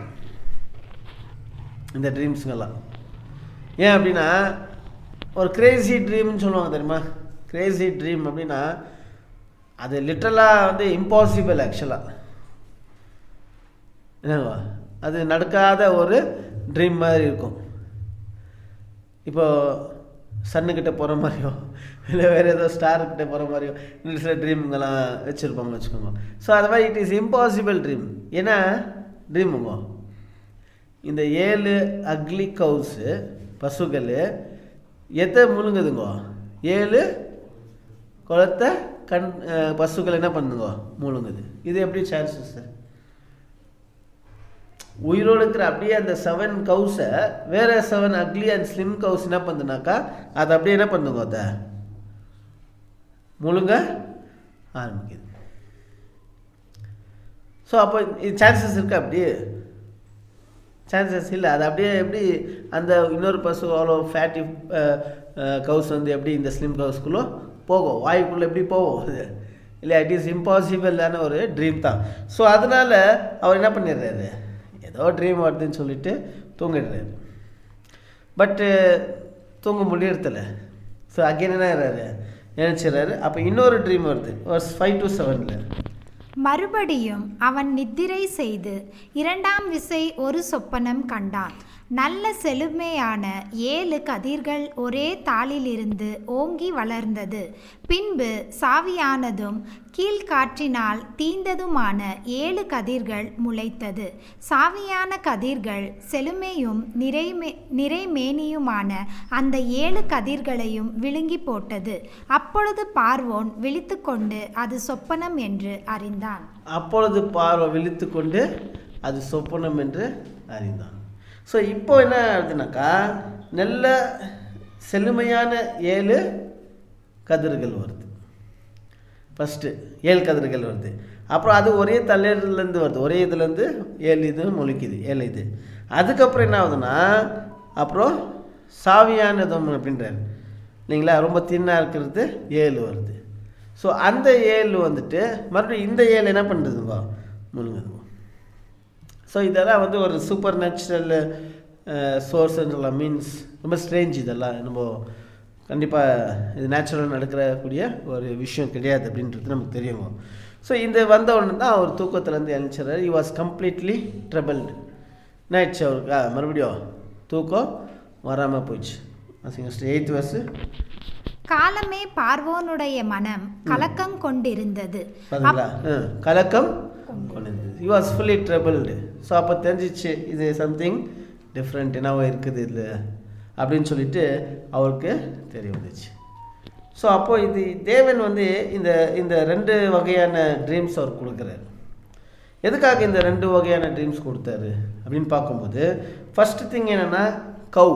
இந்த ட்ரீம்ஸுங்கெல்லாம் ஏன் அப்படின்னா ஒரு கிரேசி ட்ரீம்னு சொல்லுவாங்க தெரியுமா கிரேசி ட்ரீம் அப்படின்னா அது லிட்ரலாக வந்து இம்பாசிபிள் ஆக்சுவலாக என்னவா அது நடக்காத ஒரு ட்ரீம் மாதிரி இருக்கும் இப்போ சன்னுக்கிட்ட போகிற மாதிரியோ இல்லை வேறு ஏதோ ஸ்டார்கிட்ட போகிற மாதிரியோ இன்னும் சில ட்ரீம்ங்கெல்லாம் வச்சுருப்பாங்க வச்சுக்கோங்க ஸோ அது மாதிரி இட் இஸ் இம்பாசிபிள் ட்ரீம் ஏன்னா ட்ரீமுங்க இந்த ஏழு அக்லி கவுஸு பசுக்கள் எதை முழுங்குதுங்கோ ஏழு குளத்தை கண் அஹ், பசுக்கள் என்ன பண்ணுங்க முழுங்குது இது எப்படி சான்சஸ் உயிரோடு இருக்கிற அப்படியே அந்த செவன் கவுஸை வேற seven ugly and slim cows என்ன பண்ணுனாக்கா அதை அப்படியே என்ன பண்ணுங்க அதை முழுங்க ஆரம்பிக்குது ஸோ அப்போ இது சான்சஸ் இருக்கா அப்படியே சான்சஸ் இல்லை அது அப்படியே எப்படி அந்த இன்னொரு பசு அவ்வளோ ஃபேட்டி கவுஸ் வந்து எப்படி இந்த ஸ்லிம் கவுஸ்குள்ளே போகும் வாய்க்குள்ளே எப்படி போகும் அது இல்லை இட் இஸ் இம்பாசிபிளான ஒரு ட்ரீம் தான் ஸோ அதனால் அவர் என்ன பண்ணிடுறாரு ஏதோ ட்ரீம் வருதுன்னு சொல்லிட்டு தூங்கிடுறாரு பட்டு தூங்க முடியறதில்ல ஸோ அகைன் என்ன ஆயிடுறாரு நினச்சிடுறாரு அப்போ இன்னொரு ட்ரீம் வருது ஒரு ஃபைவ் டு செவனில் மறுபடியும் அவன் நித்திரை செய்து இரண்டாம் விசை ஒரு சொப்பனம் கண்டான் நல்ல செழுமையான ஏழு கதிர்கள் ஒரே தாளிலிருந்து ஓங்கி வளர்ந்தது பின்பு சாவியானதும் கீழ்காற்றினால் தீந்ததுமான ஏழு கதிர்கள் முளைத்தது சாவியான கதிர்கள் செழுமையும் நிறைமே நிறைமேனியுமான அந்த ஏழு கதிர்களையும் விழுங்கி போட்டது அப்பொழுது பார்வோன் விழித்துக்கொண்டு அது சொப்பனம் என்று அறிந்தான் அப்பொழுது பார்வை விழித்து கொண்டு அது சொப்பனம் என்று அறிந்தான் ஸோ இப்போ என்ன ஆகுதுனாக்கா நல்ல செழுமையான ஏழு கதிர்கள் வருது ஃபஸ்ட்டு ஏழு கதிர்கள் வருது அப்புறம் அது ஒரே தலையிலேருந்து வருது ஒரே இதுலேருந்து ஏழு இது முளைக்குது ஏழு இது அதுக்கப்புறம் என்ன ஆகுதுன்னா அப்புறம் சாவியானதும் அப்படின்றாரு இல்லைங்களா ரொம்ப தின்னாக இருக்கிறது ஏழு வருது ஸோ அந்த ஏழு வந்துட்டு மறுபடியும் இந்த ஏழு என்ன பண்ணுறதுங்க முழுங்குதுங்க ஸோ இதெல்லாம் வந்து ஒரு சூப்பர் நேச்சுரல் சோர்ஸ்ன்னு சொல்லலாம் மீன்ஸ் ரொம்ப ஸ்ட்ரேஞ்ச் இதெல்லாம் நம்ம கண்டிப்பாக இது நேச்சுரலாக நடக்கிறக்கூடிய ஒரு விஷயம் கிடையாது அப்படின்றது நமக்கு தெரியுங்க ஸோ இந்த வந்த உடனே தான் அவர் தூக்கத்துலேருந்து எழுந்துச்சார் he வாஸ் கம்ப்ளீட்லி ட்ரபிள்டு என்ன ஆயிடுச்சு அவருக்கு ஆ, மறுபடியும் தூக்கம் வராமல் போயிடுச்சு எயித் வர்ஸு காலமே பார்வோனுடைய மனம் கலக்கம் கொண்டிருந்தது பார்த்தீங்களா ம், கலக்கம் கொண்டது he was fully troubled so அப்போ தெரிஞ்சிச்சு இது சம்திங் டிஃப்ரெண்ட் என்னவோ இருக்குது இதில் அப்படின்னு சொல்லிட்டு அவருக்கு தெரிய வந்துச்சு ஸோ அப்போ இது தேவன் வந்து இந்த இந்த ரெண்டு வகையான ட்ரீம்ஸ் அவர் கொடுக்குறாரு எதுக்காக இந்த ரெண்டு வகையான ட்ரீம்ஸ் கொடுத்தாரு அப்படின்னு பார்க்கும்போது ஃபஸ்ட்டு திங் என்னென்னா கவ்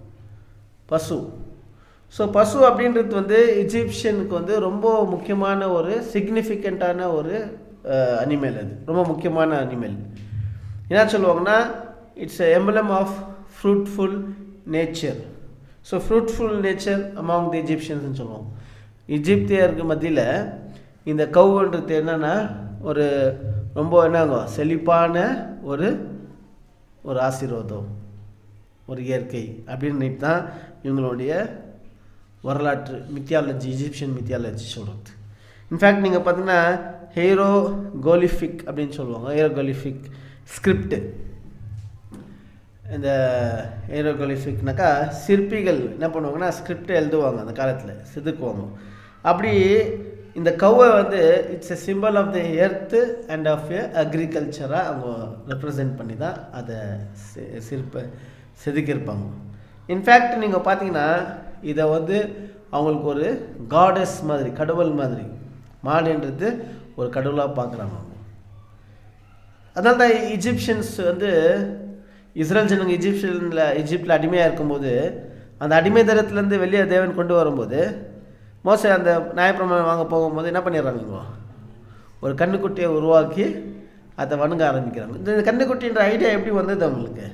பசு ஸோ பசு அப்படின்றது வந்து இஜிப்ஷியனுக்கு வந்து ரொம்ப முக்கியமான ஒரு சிக்னிஃபிகண்ட்டான ஒரு அனிமல் அது ரொம்ப முக்கியமான அனிமல் என்ன சொல்லுவாங்கன்னா it's emblem of fruitful nature so fruitful nature among the எஜிப்ஷியன்ஸ்னு சொல்லுவோம் எஜிப்தியருக்கு மத்தியில் இந்த கவுன்றது என்னென்னா ஒரு ரொம்ப என்னங்க செழிப்பான ஒரு ஒரு ஆசீர்வாதம் ஒரு இயற்கை அப்படின்னு தான் இவங்களுடைய வரலாற்று மித்தியாலஜி இஜிப்சியன் மித்தியாலஜி சொல்கிறது இன்ஃபேக்ட் நீங்கள் பார்த்தீங்கன்னா ஹீரோ கோலிஃபிக் அப்படின்னு சொல்லுவாங்க ஹீரோ கோலிஃபிக் ஸ்கிரிப்ட் இந்த ஏரோகலிஃபிக்னாக்கா சிற்பிகள் என்ன பண்ணுவாங்கன்னா ஸ்கிரிப்ட் எழுதுவாங்க அந்த காலத்தில் செதுக்குவாங்க அப்படி இந்த கவ்வை வந்து it's a simple of the earth and of a அக்ரிகல்ச்சராக அவங்க ரெப்ரசன்ட் பண்ணி தான் அதை சி- சிற்ப செதுக்கியிருப்பாங்க இன்ஃபேக்ட் நீங்கள் பார்த்தீங்கன்னா இதை வந்து அவங்களுக்கு ஒரு காடஸ் மாதிரி கடவுள் மாதிரி மாடுன்றது ஒரு கடவுளாக பார்க்குறாங்க அவங்க அதனால தான் இஜிப்ஷியன்ஸ் வந்து இஸ்ரேல் ஜனங்க இஜிப்ஷியனில் எஜிப்டில் அடிமையாக இருக்கும்போது அந்த அடிமை தரத்துலேருந்து வெளியே தேவன் கொண்டு வரும்போது மோச அந்த நியாயப்பிரமாணம் வாங்க போகும்போது என்ன பண்ணிடுறாங்க இவங்க ஒரு கண்ணுக்குட்டியை உருவாக்கி அதை வணங்க ஆரம்பிக்கிறாங்க இந்த கண்ணுக்குட்டின்ற ஐடியா எப்படி வந்தது அவங்களுக்கு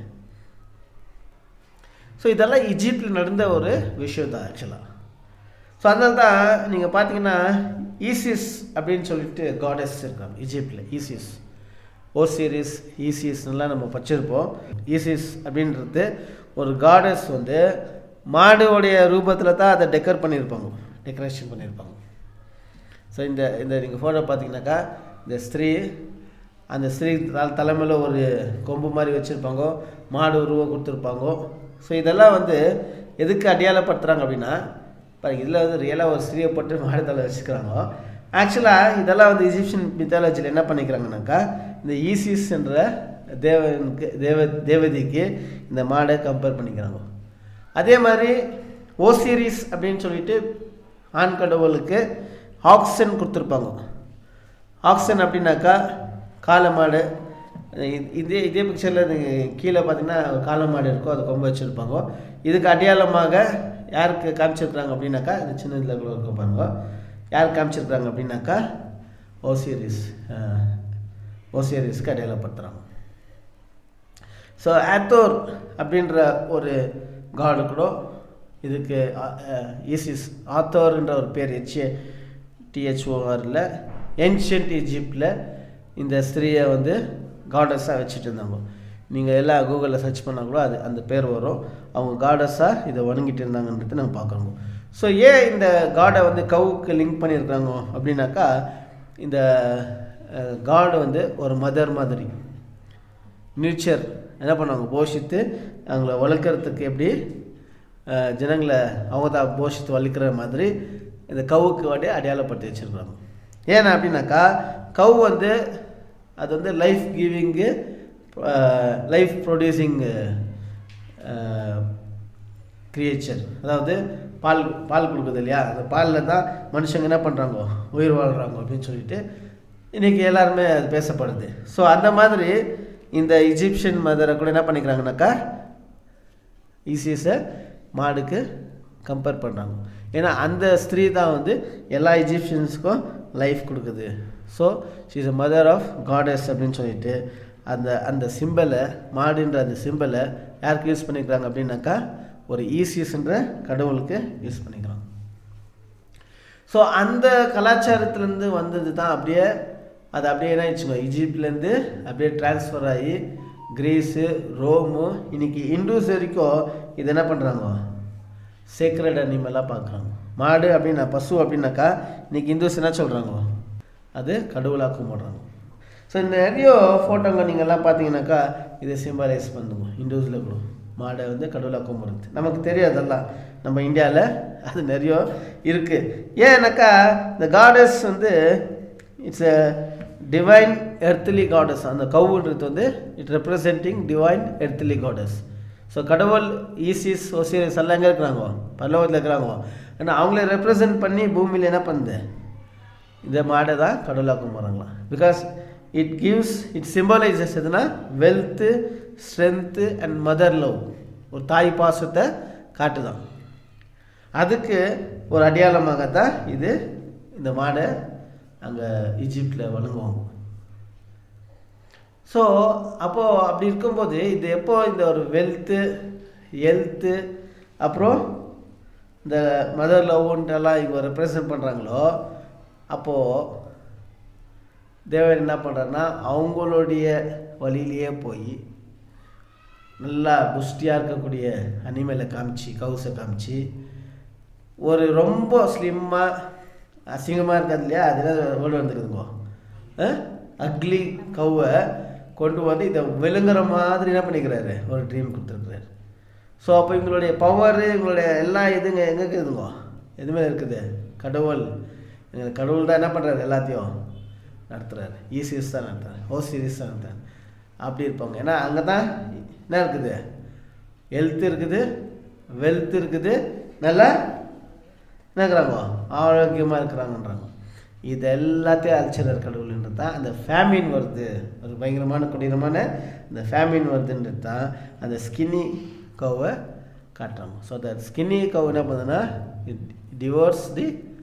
ஸோ இதெல்லாம் ஈஜிப்டில் நடந்த ஒரு விஷயம் தான் ஆக்சுவலாக ஸோ அதனால தான் நீங்கள் பார்த்தீங்கன்னா ஈசிஸ் அப்படின்னு சொல்லிட்டு காடஸ் இருக்காங்க ஈஜிப்டில் ஈசிஸ் ஓசிரிஸ் ஈசிஸ்லாம் நம்ம படிச்சிருப்போம் ஈசிஸ் அப்படின்றது ஒரு காடஸ் வந்து மாடுடைய ரூபத்தில் தான் அதை டெக்கர் பண்ணியிருப்பாங்க டெக்கரேஷன் பண்ணியிருப்பாங்க ஸோ இந்த இந்த நீங்கள் ஃபோட்டோ பார்த்தீங்கன்னாக்கா இந்த ஸ்திரீ அந்த ஸ்திரீ தல தலைமையில் ஒரு கொம்பு மாதிரி வச்சுருப்பாங்க மாடு உருவம் கொடுத்துருப்பாங்க ஸோ இதெல்லாம் வந்து எதுக்கு அடையாளப்படுத்துகிறாங்க அப்படின்னா பாருங்க இதில் வந்து ரியலாக ஒரு ஸ்திரீயை போட்டு மாடு தலை வச்சுக்கிறாங்க ஆக்சுவலாக இதெல்லாம் வந்து இஜிப்சியன் மித்தாலஜியில் என்ன பண்ணிக்கிறாங்கனாக்கா இந்த ஈசிஸ் என்ற தேவனுக்கு தேவ தேவதைக்கு இந்த மாடை கம்பேர் பண்ணிக்கிறாங்க அதே மாதிரி ஓசிரிஸ் அப்படின்னு சொல்லிட்டு ஆண் கடவுளுக்கு ஆக்சன் கொடுத்துருப்பாங்க ஆக்சன் அப்படின்னாக்கா காளை மாடு இ- இதே இதே பிக்சரில் நீங்கள் கீழே பார்த்தீங்கன்னா ஒரு காளை மாடு இருக்கும் அது கொம்பு வச்சுருப்பாங்க இதுக்கு அடையாளமாக யாருக்கு காமிச்சிருக்கிறாங்க அப்படின்னாக்கா இந்த சின்ன இதில் கூட இருக்க பாருங்க யார் காமிச்சிருக்கிறாங்க அப்படின்னாக்கா ஓசிரிஸ் ஓசிரிஸ்க்கு அடையாளப்படுத்துகிறாங்க ஸோ ஆத்தோர் அப்படின்ற ஒரு காடு கூட இதுக்கு ஈசிஸ் ஆத்தோர்ன்ற ஒரு பேர் ஹெச்ஏ டிஹெச்ஓஆரில் ஏன்ஷியன்ட் ஈஜிப்டில் இந்த ஸ்திரீயை வந்து காடஸாக வச்சுட்டு இருந்தாங்க நீங்கள் எல்லாம் கூகுளில் சர்ச் பண்ணால் கூட அது அந்த பேர் வரும் அவங்க காடஸாக இதை வணங்கிட்டு இருந்தாங்கன்றது நம்ம பார்க்குறோம் ஸோ ஏன் இந்த காடை வந்து கவுக்கு லிங்க் பண்ணியிருக்காங்க அப்படின்னாக்கா இந்த காடு வந்து ஒரு மதர் மாதிரி நியூச்சர் என்ன பண்ணுவாங்க போஷித்து அவங்கள வளர்க்குறதுக்கு எப்படி அஹ், ஜனங்களை அவங்க தான் போஷித்து வளர்க்குற மாதிரி இந்த கவுக்கு வாட்டி அடையாளப்படுத்தி வச்சுருக்காங்க ஏன்னா அப்படின்னாக்கா கவு வந்து அது வந்து life giving life producing creature அதாவது பால் பால் கொடுக்குது இல்லையா அந்த பாலில் தான் மனுஷங்க என்ன பண்ணுறாங்க உயிர் வாழ்கிறாங்க அப்படின்னு சொல்லிட்டு இன்றைக்கி எல்லாருமே அது பேசப்படுது ஸோ அந்த மாதிரி இந்த இஜிப்சியன் மதரை கூட என்ன பண்ணிக்கிறாங்கனாக்கா ஈசிஎஸை மாடுக்கு கம்பேர் பண்ணுறாங்க ஏன்னா அந்த ஸ்திரீ தான் வந்து எல்லா இஜிப்சியன்ஸுக்கும் லைஃப் கொடுக்குது so she's a mother of gods அப்படின்னு சொல்லிட்டு அந்த அந்த சிம்பலை மாடுன்ற அந்த சிம்பலை யாருக்கு யூஸ் பண்ணிக்கிறாங்க அப்படின்னாக்கா ஒரு ஈசிஎஸ்ன்ற கடவுளுக்கு யூஸ் பண்ணிக்கிறாங்க ஸோ அந்த கலாச்சாரத்துலேருந்து வந்தது தான் அப்படியே அது அப்படியே என்ன ஆயிடுச்சுங்க ஈஜிப்ட்லேருந்து அப்படியே ட்ரான்ஸ்ஃபர் ஆகி கிரீஸு ரோமு இன்னைக்கு இண்டூஸ் வரைக்கும் இது என்ன பண்ணுறாங்க சேக்ரட் அனிமலாக பார்க்குறாங்க மாடு அப்படின்னா பசு அப்படின்னாக்கா இன்னைக்கு இந்துஸ் என்ன சொல்கிறாங்க அது கடவுளாக கும்பிட்றாங்க ஸோ இந்த நிறைய ஃபோட்டோங்க நீங்கள்லாம் பார்த்தீங்கன்னாக்கா இதை சிம்பலைஸ் பண்ணுங்க இண்டூஸில் கூட மாடை வந்து கடவுளாக கும்பிட்றது நமக்கு தெரியும் அதெல்லாம் நம்ம இந்தியாவில் அது நிறைய இருக்குது ஏன்னாக்கா இந்த காடஸ் வந்து it's a divine earthly gods அந்த கவுன்றது வந்து it representing divine earthly gods so கடவுள் ஈசிஸ் ஓசியஸ் எல்லாம் எங்கே இருக்கிறாங்க பல்லவத்தில் இருக்கிறாங்க ஆனால் அவங்கள ரெப்ரசன்ட் பண்ணி பூமியில் என்ன பண்ணுது இந்த மாடை தான் கடவுளாக கும்பிட்றாங்களாம் because it gives it symbolises எதுனா wealth strength and mother love ஒரு தாய் பாசத்தை காட்டுதான் அதுக்கு ஒரு அடையாளமாக தான் இது இந்த மாடை அங்கே ஈஜிப்டில் வழங்குவாங்க ஸோ அப்போது அப்படி இருக்கும்போது இது எப்போ இந்த ஒரு வெல்த்து ஹெல்த்து அப்புறம் இந்த மதர் லவ்ன்ட்டெல்லாம் இவங்க ரெப்ரசன்ட் பண்ணுறாங்களோ அப்போது தேவன் என்ன பண்ணுறாருன்னா அவங்களுடைய வழியிலேயே போய் நல்லா புஷ்டியாக இருக்கக்கூடிய அனிமலை காமிச்சு கவுசை காமிச்சு ஒரு ரொம்ப ஸ்லிம்மாக அசிங்கமாக இருக்காது இல்லையா அதெல்லாம் வேர்டு வந்துருக்குதுங்கோ அக்லி கவ்வை கொண்டு வந்து இதை விழுங்குற மாதிரி என்ன பண்ணிக்கிறாரு ஒரு ட்ரீம் கொடுத்துருக்குறாரு ஸோ அப்போ இவங்களுடைய பவர் இவங்களுடைய எல்லா இதுங்க எங்கே இருக்குதுங்கோ எதுவுமே இருக்குது கடவுள் எங்கள் கடவுள் தான் என்ன பண்ணுறாரு எல்லாத்தையும் நடத்துகிறாரு இ சீரிஸ் தான் நடத்துறாரு ஓ சீரிஸ் தான் நடத்துறாரு அப்படி இருப்பாங்க ஏன்னா அங்கே தான் என்ன இருக்குது ஹெல்த் இருக்குது வெல்த் இருக்குது நல்லா என்ன இருக்கிறாங்க ஆரோக்கியமாக இருக்கிறாங்கன்றாங்க இது எல்லாத்தையும் அழிச்சிடர் கடவுள்ன்றது தான் அந்த ஃபேமின் வருது ஒரு பயங்கரமான கொடீரமான இந்த ஃபேமின் வருதுன்றது தான் அந்த ஸ்கின்னி கவை காட்டுறாங்க ஸோ அந்த ஸ்கின்னி கவ் என்ன பண்ணுதுன்னா டிவோர்ஸ் தி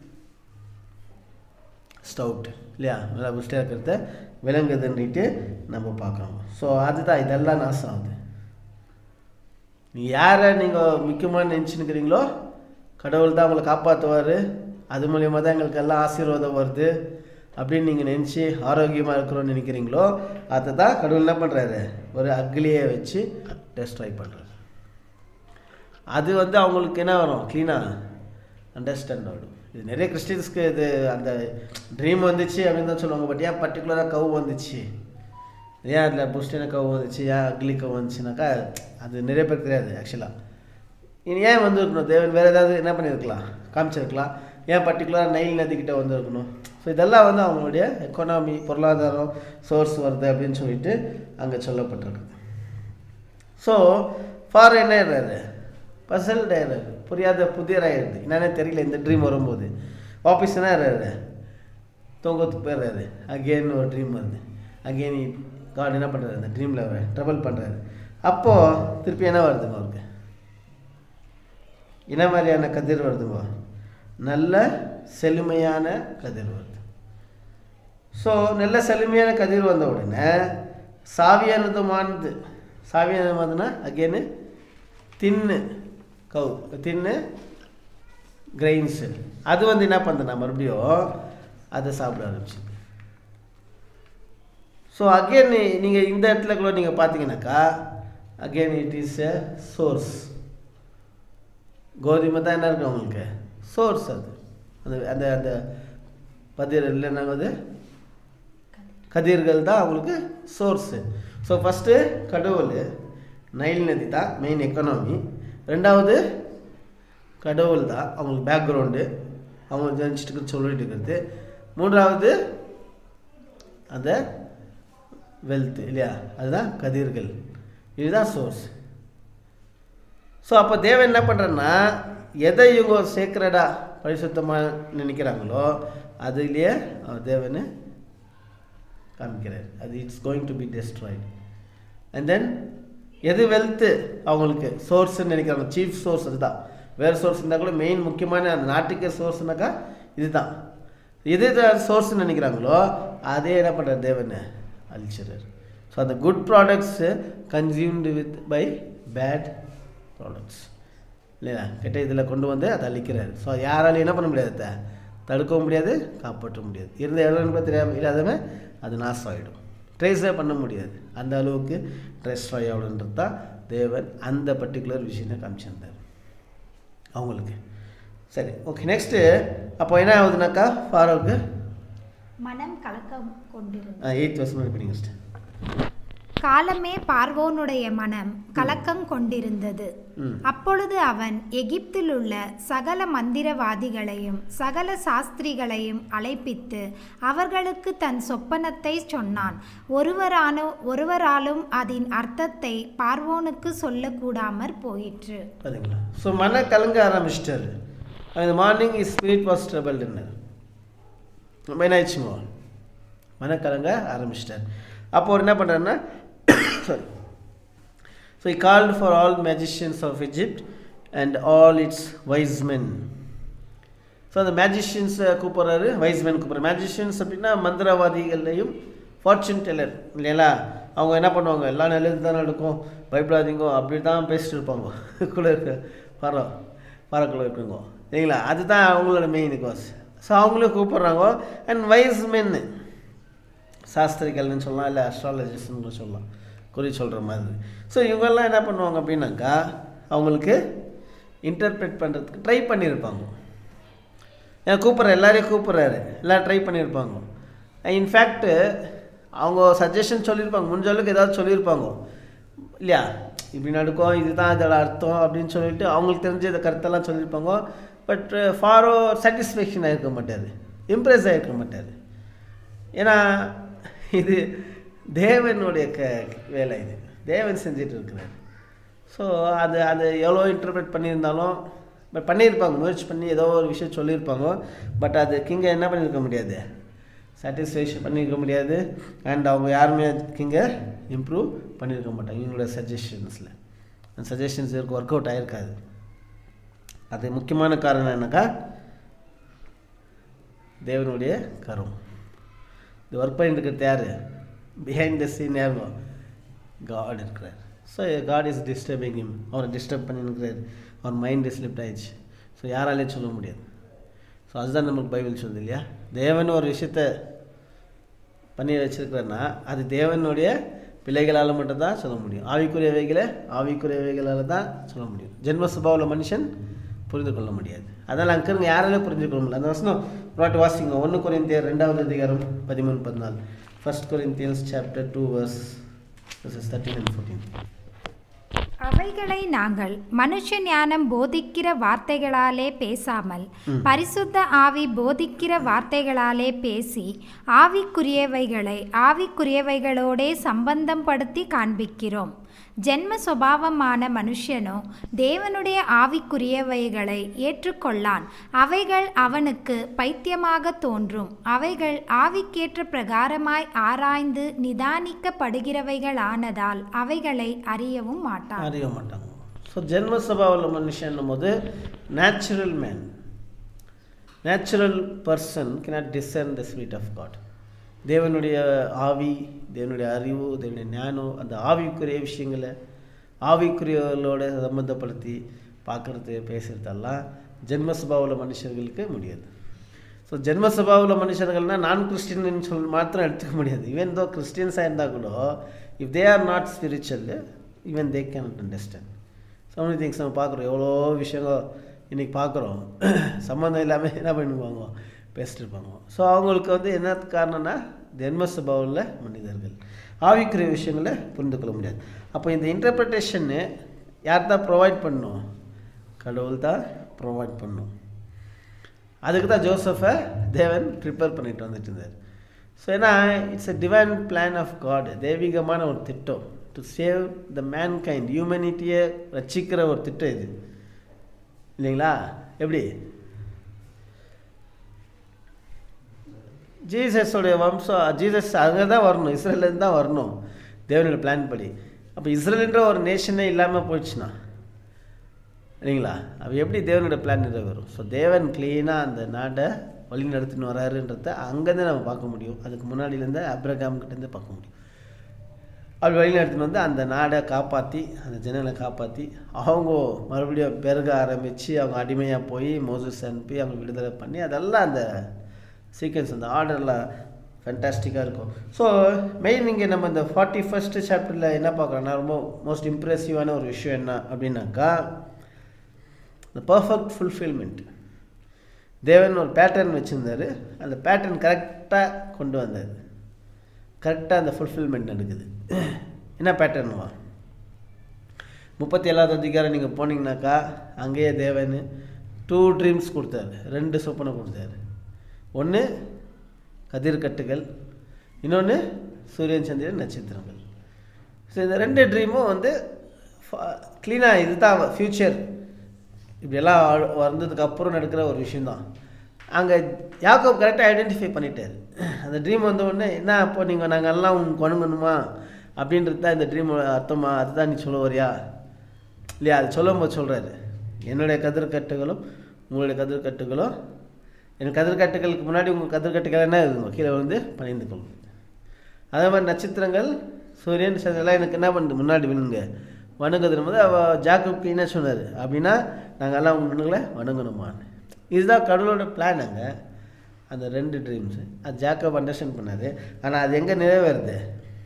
ஸ்டவுட் இல்லையா நல்லா புஷ்டாக இருக்கிறத விளங்குதுன்னுட்டு நம்ம பார்க்குறோம் ஸோ அதுதான் இதெல்லாம் நாசம் ஆகுது நீங்கள் யாரை நீங்கள் முக்கியமாக நினச்சினுக்கிறீங்களோ கடவுள் தான் உங்களை காப்பாற்றுவார் அது மூலியமாக தான் எங்களுக்கு எல்லாம் ஆசீர்வாதம் வருது அப்படின்னு நீங்கள் நினச்சி ஆரோக்கியமாக இருக்கிறோன்னு நினைக்கிறீங்களோ அதை தான் கடவுள் என்ன பண்ணுறாரு ஒரு அக்லியை வச்சு டெஸ்ட்ராய் பண்ணுறாரு அது வந்து அவங்களுக்கு என்ன வரும் க்ளீனாக அண்டர்ஸ்டாண்ட் ஆகிடும் இது நிறைய கிறிஸ்டின்ஸ்க்கு இது அந்த ட்ரீம் வந்துச்சு அப்படின்னு தான் சொல்லுவாங்க பட் ஏன் பர்டிகுலராக கவு வந்துச்சு ஏன் அதில் புஷ்டின கவு வந்துச்சு ஏன் அக்லி கவு வந்துச்சுனாக்கா அது நிறைய பேருக்கு தெரியாது ஆக்சுவலாக இனி ஏன் வந்திருக்கணும் தேவன் வேறு ஏதாவது என்ன பண்ணியிருக்கலாம் காமிச்சிருக்கலாம் ஏன் பர்டிகுலராக நைல் நதிக்கிட்ட வந்திருக்கணும் ஸோ இதெல்லாம் வந்து அவங்களுடைய எக்கனாமி பொருளாதாரம் சோர்ஸ் வருது அப்படின்னு சொல்லிட்டு அங்கே சொல்லப்பட்டிருக்கு ஸோ ஃபார் என்ன ஆயிடுறாரு பசல்ட் ஆயிடுறாரு புரியாத புதியராயிடுது என்னன்னே தெரியல இந்த ட்ரீம் வரும்போது வாபஸ் என்ன ஆயிடுறாரு தூங்கத்துக்கு போயிடுறாரு அகெயின் ஒரு ட்ரீம் வருது அகெயின் காட் என்ன பண்ணுறாரு அந்த ட்ரீமில் ட்ரபிள் பண்ணுறாரு அப்போது திருப்பி என்ன வருதுங்க அவருக்கு என்ன மாதிரியான கதிர் வருதுங்க நல்ல செழுமையான கதிர் வருது ஸோ நல்ல செழுமையான கதிர் வந்த உடனே சாவியானதுமானது சாவியானதுனா அகெயின் தின்னு கவு தின்னு கிரெயின்ஸு அது வந்து என்ன பண்ணுதுண்ணா மறுபடியும் அதை சாப்பிட ஆரம்பிச்சு ஸோ அகெயின் நீங்கள் இந்த இடத்துல கூட நீங்கள் பார்த்தீங்கன்னாக்கா again it is a source கோதுமை தான் என்ன இருக்கு உங்களுக்கு சோர்ஸ் அது அந்த அந்த அந்த பதிர் இல்லைன்னா அது கதிர்கள் தான் அவங்களுக்கு சோர்ஸு ஸோ ஃபஸ்ட்டு கடவுள் நைல் நதி தான் மெயின் எக்கனாமி ரெண்டாவது கடவுள் தான் அவங்களுக்கு பேக்ரவுண்டு அவங்க ஜனிச்சுட்டு சொல்லிட்டு இருக்கிறது மூன்றாவது அந்த வெல்த் இல்லையா அதுதான் கதிர்கள் இதுதான் சோர்ஸ் ஸோ அப்போ தேவன் என்ன பண்ணுறேன்னா எதை இவங்க சேக்ரடாக பரிசுத்தமாக நினைக்கிறாங்களோ அதுலேயே அவர் தேவனை காமிக்கிறார் அது it's going to be destroyed and then எது வெல்த்து அவங்களுக்கு சோர்ஸ்ன்னு நினைக்கிறாங்க சீஃப் சோர்ஸ் அதுதான் வேறு சோர்ஸ் இருந்தால் கூட மெயின் முக்கியமான அந்த நாட்டுக்கே சோர்ஸ்னாக்கா இதுதான் எது சோர்ஸ்ன்னு நினைக்கிறாங்களோ அதே என்ன பண்ணுறார் தேவனை அழிச்சிடுறார் ஸோ அந்த good products consumed with by bad products இல்லையா கெட்ட இதில் கொண்டு வந்து அதை அழிக்கிறார் ஸோ யாராலையும் என்ன பண்ண முடியாது அதை தடுக்கவும் முடியாது காப்பாற்ற முடியாது இருந்த இடம் கூட தெரியாமல் இல்லாதவன் அது நாசம் ஆகிடும் ட்ரேஸே பண்ண முடியாது அந்த அளவுக்கு ட்ரெஸ்ட்ராய் ஆகிடுன்றது தான் தேவன் அந்த பர்டிகுலர் விஷயத்தை காமிச்சிருந்தார் அவங்களுக்கு சரி ஓகே நெக்ஸ்ட்டு அப்போ என்ன ஆகுதுனாக்கா ஃபாரோக்கு மனம் கலக்கம் கொண்டிருந்தது எயித் வருஷம் படிப்பீங்க ஃபஸ்ட்டு காலமே பார்வோனுடைய மனம் கலக்கம் கொண்டிருந்தது ம் அப்பொழுது அவன் எகிப்தில் உள்ள சகல மந்திரவாதிகளையும் சகல சாஸ்திரிகளையும் அழைப்பித்து அவர்களுக்கு தன் சொப்பனத்தை சொன்னான் ஒருவரானோ ஒருவராலும் அதன் அர்த்தத்தை பார்வோனுக்கு சொல்லக்கூடாமற் போயிற்று பார்த்தீங்களா ஸோ மன கலங்க ஆரம்பிச்சிட்டாரு அந்த மார்னிங் இஸ் ஸ்பிரிட் வாஸ் ட்ரபிள்டுன்னார் நம்ம என்ன ஆயிடுச்சுங்க மனக்கலங்க ஆரம்பிச்சிட்டார் அப்போ அவர் என்ன பண்ணுறாருன்னா sorry so he called for all magicians of Egypt and all its wise men so அந்த மேஜிஷியன்ஸை கூப்பிட்றாரு வைஸ் மேன் கூப்பிட்றாரு மேஜிஷியன்ஸ் அப்படின்னா மந்திரவாதிகளையும் ஃபார்ச்சூன் டெல்லர் இல்லைங்களா அவங்க என்ன பண்ணுவாங்க எல்லாம் நல்லது தான் நடக்கும் பயப்படாதீங்க அப்படி தான் பேசிட்டு இருப்பாங்க கூட இருக்க பரவ பறக்குள்ள இருக்குங்க சரிங்களா அதுதான் அவங்களோட மெயின் கோஸ் ஸோ அவங்களும் கூப்பிட்றாங்க அண்ட் வைஸ் மென்னு சாஸ்திரிகள்னு சொல்லலாம் இல்லை அஸ்ட்ராலஜிஸ்ட்னு கூட சொல்லலாம் குறி சொல்கிற மாதிரி ஸோ இவங்கெல்லாம் என்ன பண்ணுவாங்க அப்படின்னாக்கா அவங்களுக்கு இன்டர்பிரேட் பண்ணுறதுக்கு ட்ரை பண்ணியிருப்பாங்க ஏன் கூப்பிட்ற எல்லாரையும் கூப்பிட்றாரு எல்லோரும் ட்ரை பண்ணியிருப்பாங்க இன்ஃபேக்ட்டு அவங்க சஜஷன் சொல்லியிருப்பாங்க முடிஞ்ச அளவுக்கு ஏதாவது சொல்லியிருப்பாங்க இல்லையா இப்படி நடக்கும் இதுதான் இதோட அர்த்தம் அப்படின்னு சொல்லிட்டு அவங்களுக்கு தெரிஞ்ச இந்த கருத்தெல்லாம் சொல்லியிருப்பாங்க பட் ஃபாரோ சாட்டிஸ்ஃபேக்ஷன் ஆகிருக்க மாட்டார் இம்ப்ரெஸ் ஆகிருக்க மாட்டார் ஏன்னா இது தேவனுடைய க வேலை இது தேவன் செஞ்சுட்டு இருக்கிறார் ஸோ அது அது எவ்வளோ இன்டர்பிரேட் பண்ணியிருந்தாலும் பட் பண்ணியிருப்பாங்க முயற்சி பண்ணி ஏதோ ஒரு விஷயம் சொல்லியிருப்பாங்க பட் அது கிங்கை என்ன பண்ணியிருக்க முடியாது சாட்டிஸ்ஃபேக்ஷன் பண்ணியிருக்க முடியாது அண்ட் அவங்க யாருமே கிங்கை இம்ப்ரூவ் பண்ணியிருக்க மாட்டாங்க இவங்களோட சஜஷன்ஸில் அந்த சஜஷன்ஸ் இருக்கு ஒர்க் அவுட் ஆகிருக்காது அது முக்கியமான காரணம் என்னக்கா தேவனுடைய கரம் இது ஒர்க் பண்ணிட்டு இருக்கிறது யார் பிஹைண்ட் த சீன் யாருங்க காட் இருக்கிறார் so God is disturbing him அவரை டிஸ்டர்ப் பண்ணிருக்கிறார் அவர் மைண்ட் ஸ்லிப்ட் ஆயிடுச்சு ஸோ யாராலையும் சொல்ல முடியாது ஸோ அதுதான் நமக்கு பைபிள் சொல்லுது இல்லையா தேவன் ஒரு விஷயத்த பண்ணி வச்சிருக்கிறன்னா அது தேவனுடைய பிள்ளைகளால் மட்டும்தான் சொல்ல முடியும் ஆவிக்குரியவைகளை ஆவிக்குரியவைகளால் தான் சொல்ல முடியும் ஜென்ம சுபாவில் மனுஷன் புரிந்து கொள்ள முடியாது அதனால் அங்கே இருங்க யாராலையும் புரிஞ்சு கொள்ள முடியல அந்த வசனம் புராட்டு வாசிங்க ஒன்று குறைந்தியர் ரெண்டாவது அதிகாரம் பதிமூணு பதினாலு first Corinthians chapter two verse thirteen and fourteen அவைகளை நாங்கள் மனுஷ ஞானம் போதிக்கிற வார்த்தைகளாலே பேசாமல் பரிசுத்த ஆவி போதிக்கிற வார்த்தைகளாலே பேசி ஆவிக்குரியவைகளை ஆவிக்குரியவைகளோடே சம்பந்தம் படுத்தி காண்பிக்கிறோம் ஜென்ம சுபாவமான மனுஷனோ தேவனுடைய ஆவிக்குரியவைகளை ஏற்றுக்கொள்ளான் அவைகள் அவனுக்கு பைத்தியமாக தோன்றும் அவைகள் ஆவிக்கேற்ற பிரகாரமாய் ஆராய்ந்து நிதானிக்கப்படுகிறவைகளானதால் அவைகளை அறியவும் மாட்டான் அறிய மாட்டாங்க ஸோ ஜென்ம சபாவில் மனுஷன் போது natural man natural person cannot discern the sweet of God தேவனுடைய ஆவி தேவனுடைய அறிவு தேவனுடைய ஞானம் அந்த ஆவிக்குரிய விஷயங்களை ஆவிக்குரியவர்களோட சம்மந்தப்படுத்தி பார்க்குறது பேசுகிறதெல்லாம் ஜென்ம சபாவில் மனுஷர்களுக்கு முடியாது ஸோ ஜென்ம சபாவில் மனுஷர்கள்னால் நான் கிறிஸ்டின் சொல் மாத்திரம் எடுத்துக்க முடியாது ஈவன் தோ கிறிஸ்டியன்ஸாக இருந்தால் கூட if they are not spiritual even they can understand so many things நம்ம பார்க்குறோம் எவ்வளோ விஷயங்கள் இன்றைக்கி பார்க்குறோம் சம்மந்தம் இல்லாமல் என்ன பண்ணுவாங்க பேசிட்டு இருப்பாங்க ஸோ அவங்களுக்கு வந்து என்ன காரணம்னா ஜென்ம சபாவில் மனிதர்கள் ஆவிக்குரிய விஷயங்களை புரிந்து கொள்ள முடியாது அப்போ இந்த இன்டர்பிரிட்டேஷன்னு யார் தான் ப்ரொவைட் பண்ணும் கடவுள் தான் ப்ரொவைட் பண்ணும் அதுக்கு தான் ஜோசஃபை தேவன் ப்ரிப்பேர் பண்ணிட்டு வந்துட்டு இருந்தார் ஸோ ஏன்னா it's a divine plan of God தெய்வீகமான ஒரு திட்டம் to save the mankind ஹியூமனிட்டியை ரசிக்கிற ஒரு திட்டம் இது இல்லைங்களா எப்படி ஜீசஸோடைய வம்சம் ஜீசஸ் அங்கே தான் வரணும் இஸ்ரேலேருந்து தான் வரணும் தேவனோட பிளான் படி அப்போ இஸ்ரேலுன்ற ஒரு நேஷனே இல்லாமல் போயிடுச்சுன்னா இல்லைங்களா அப்போ எப்படி தேவனோட பிளான் நிறைவேறும் ஸோ தேவன் க்ளீனாக அந்த நாட்டை வழி நடத்தின்னு வராருன்றத அங்கேருந்து நம்ம பார்க்க முடியும் அதுக்கு முன்னாடியிலேருந்து அப்ரகாம் கிட்டேருந்து பார்க்க முடியும் அப்படி வழி நடத்தின்னு வந்து அந்த நாடை காப்பாற்றி அந்த ஜனங்களை காப்பாற்றி அவங்க மறுபடியும் பெருக ஆரம்பித்து அவங்க அடிமையாக போய் மோசஸ் அனுப்பி அவங்க விடுதலை பண்ணி அதெல்லாம் அந்த சீக்வன்ஸ் அந்த ஆர்டரில் ஃபென்டாஸ்டிக்காக இருக்கும் ஸோ மெயின் இங்கே நம்ம இந்த ஃபார்ட்டி ஃபஸ்ட்டு சாப்டரில் என்ன பார்க்குறோன்னா ரொம்ப மோஸ்ட் இம்ப்ரெசிவான ஒரு விஷயம் என்ன அப்படின்னாக்கா இந்த பர்ஃபெக்ட் ஃபுல்ஃபில்மெண்ட் தேவன் ஒரு பேட்டர்ன் வச்சுருந்தார் அந்த பேட்டர்ன் கரெக்டாக கொண்டு வந்தார் கரெக்டாக அந்த ஃபுல்ஃபில்மெண்ட் நடக்குது என்ன பேட்டர்னுவா முப்பத்தி ஏழாவது அதிகாரம் நீங்கள் போனீங்கனாக்கா அங்கேயே தேவன் டூ ட்ரீம்ஸ் கொடுத்தாரு ரெண்டு சொப்பனை கொடுத்தாரு ஒன்று கதிர்கட்டுகள் இன்னொன்று சூரியன் சந்திரன் நட்சத்திரங்கள் ஸோ இந்த ரெண்டு ட்ரீமும் வந்து க்ளீனாக இதுதான் ஃப்யூச்சர் இப்படியெல்லாம் வந்ததுக்கு அப்புறம் நடக்கிற ஒரு விஷயந்தான் அங்கே யாக்கோப் கரெக்டாக ஐடென்டிஃபை பண்ணிட்டார் அந்த ட்ரீம் வந்த உடனே என்ன அப்போ நீங்கள் நாங்கள் எல்லாம் உங்களுக்கு வணங்கணுமா அப்படின்றது தான் இந்த ட்ரீம் அர்த்தமா அதுதான் நீ சொல்ல வரியா இல்லையா அது சொல்லும்போது சொல்கிறாரு என்னுடைய கதிர்கட்டுகளும் உங்களுடைய கதிர்கட்டுகளும் என் கதிர்கட்டுகளுக்கு முன்னாடி உங்கள் கதிர்கட்டுகள் என்ன இருக்குங்க கீழே வந்து பணிந்து கொள்ளும் அதே மாதிரி நட்சத்திரங்கள் சூரியன் சந்திரன்லாம் எனக்கு என்ன பண்ணுது முன்னாடி விழுங்க வணங்குதுன்னு போது அவ ஜாக்கப்க்கு என்ன சொன்னார் அப்படின்னா நாங்கள் எல்லாம் உங்களை வணங்கணுமான்னு இதுதான் கடவுளோட பிளான் அங்கே அந்த ரெண்டு ட்ரீம்ஸு அது ஜாக்கப் அண்டர்ஸ்டாண்ட் பண்ணார் ஆனால் அது எங்கே நிறைவேறுது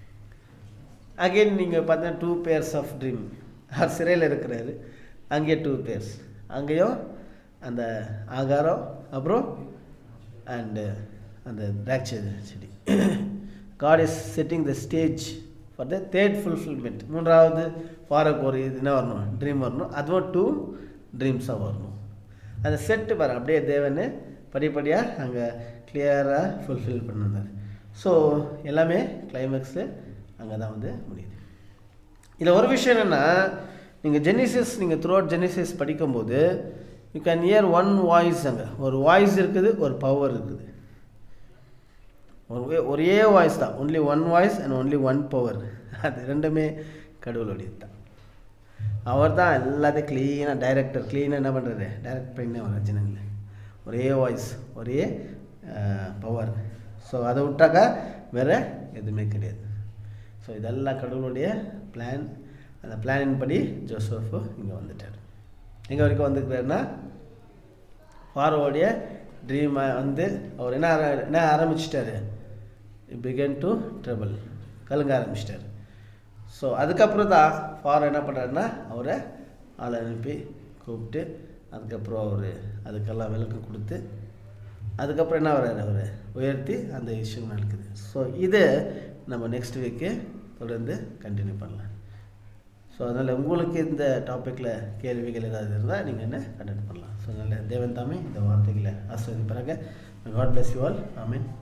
அகெயின் நீங்கள் பார்த்தா டூ பேர்ஸ் ஆஃப் ட்ரீம் அவர் சிறையில் இருக்கிறாரு அங்கேயே டூ பேர்ஸ் அங்கேயும் அந்த ஆகாரம் அப்புறம் அண்டு அந்த திராட்சை செடி God is setting the stage for the third fulfilment மூன்றாவது ஃபாருக்கு ஒரு இது என்ன வரணும் ட்ரீம் வரணும் அதுவும் டூ ட்ரீம்ஸாக வரணும் அந்த செட்டு பாரு அப்படியே தேவன் படிப்படியாக அங்கே கிளியராக ஃபுல்ஃபில் பண்ணிருந்தார் ஸோ எல்லாமே கிளைமேக்ஸு அங்கே தான் வந்து முடியுது இதில் ஒரு விஷயம் என்னென்னா நீங்கள் ஜெனிசிஸ் நீங்கள் த்ரூ அவுட் ஜெனிசிஸ் படிக்கும்போது you can hear one voice அங்கே ஒரு வாய்ஸ் இருக்குது ஒரு பவர் இருக்குது ஒரே ஒரே வாய்ஸ் தான் only one voice and only one power அது ரெண்டுமே கடவுளுடையது தான் அவர் தான் எல்லாத்தையும் க்ளீனாக டைரக்டர் க்ளீனாக என்ன பண்ணுறாரு டைரக்ட் பண்ணி அவர் ஜனங்கள் ஒரே வாய்ஸ் ஒரே பவர் ஸோ அதை விட்டாக்கா வேறு எதுவுமே கிடையாது ஸோ இதெல்லாம் கடவுளுடைய பிளான் அந்த பிளானின் படி ஜோசஃபு இங்கே வந்துட்டார் எங்கே வரைக்கும் வந்துருக்கிறாருன்னா ஃபாரோடைய ட்ரீமை வந்து அவர் என்ன ஆர- என்ன ஆரம்பிச்சிட்டாரு பிகன் டு ட்ரபிள் கலங்க ஆரம்பிச்சிட்டாரு ஸோ அதுக்கப்புறம் தான் ஃபாரோ என்ன பண்ணுறாருன்னா அவரை ஆளை அனுப்பி கூப்பிட்டு அதுக்கப்புறம் அவர் அதுக்கெல்லாம் விளக்கம் கொடுத்து அதுக்கப்புறம் என்ன வர்றாரு அவர் உயர்த்தி அந்த விஷயம் நடக்குது ஸோ இது நம்ம நெக்ஸ்ட் வீக்கு தொடர்ந்து கண்டினியூ பண்ணலாம் ஸோ அதனால் உங்களுக்கு இந்த டாப்பிக்கில் கேள்விகள் ஏதாவது இருந்தால் நீங்கள் என்ன கண்டக்ட் பண்ணலாம் ஸோ அதனால் தேவன் தாமே இந்த வார்த்தைகளை ஆசிரியப்பாங்க காட் bless யூ ஆல் ஆமீன்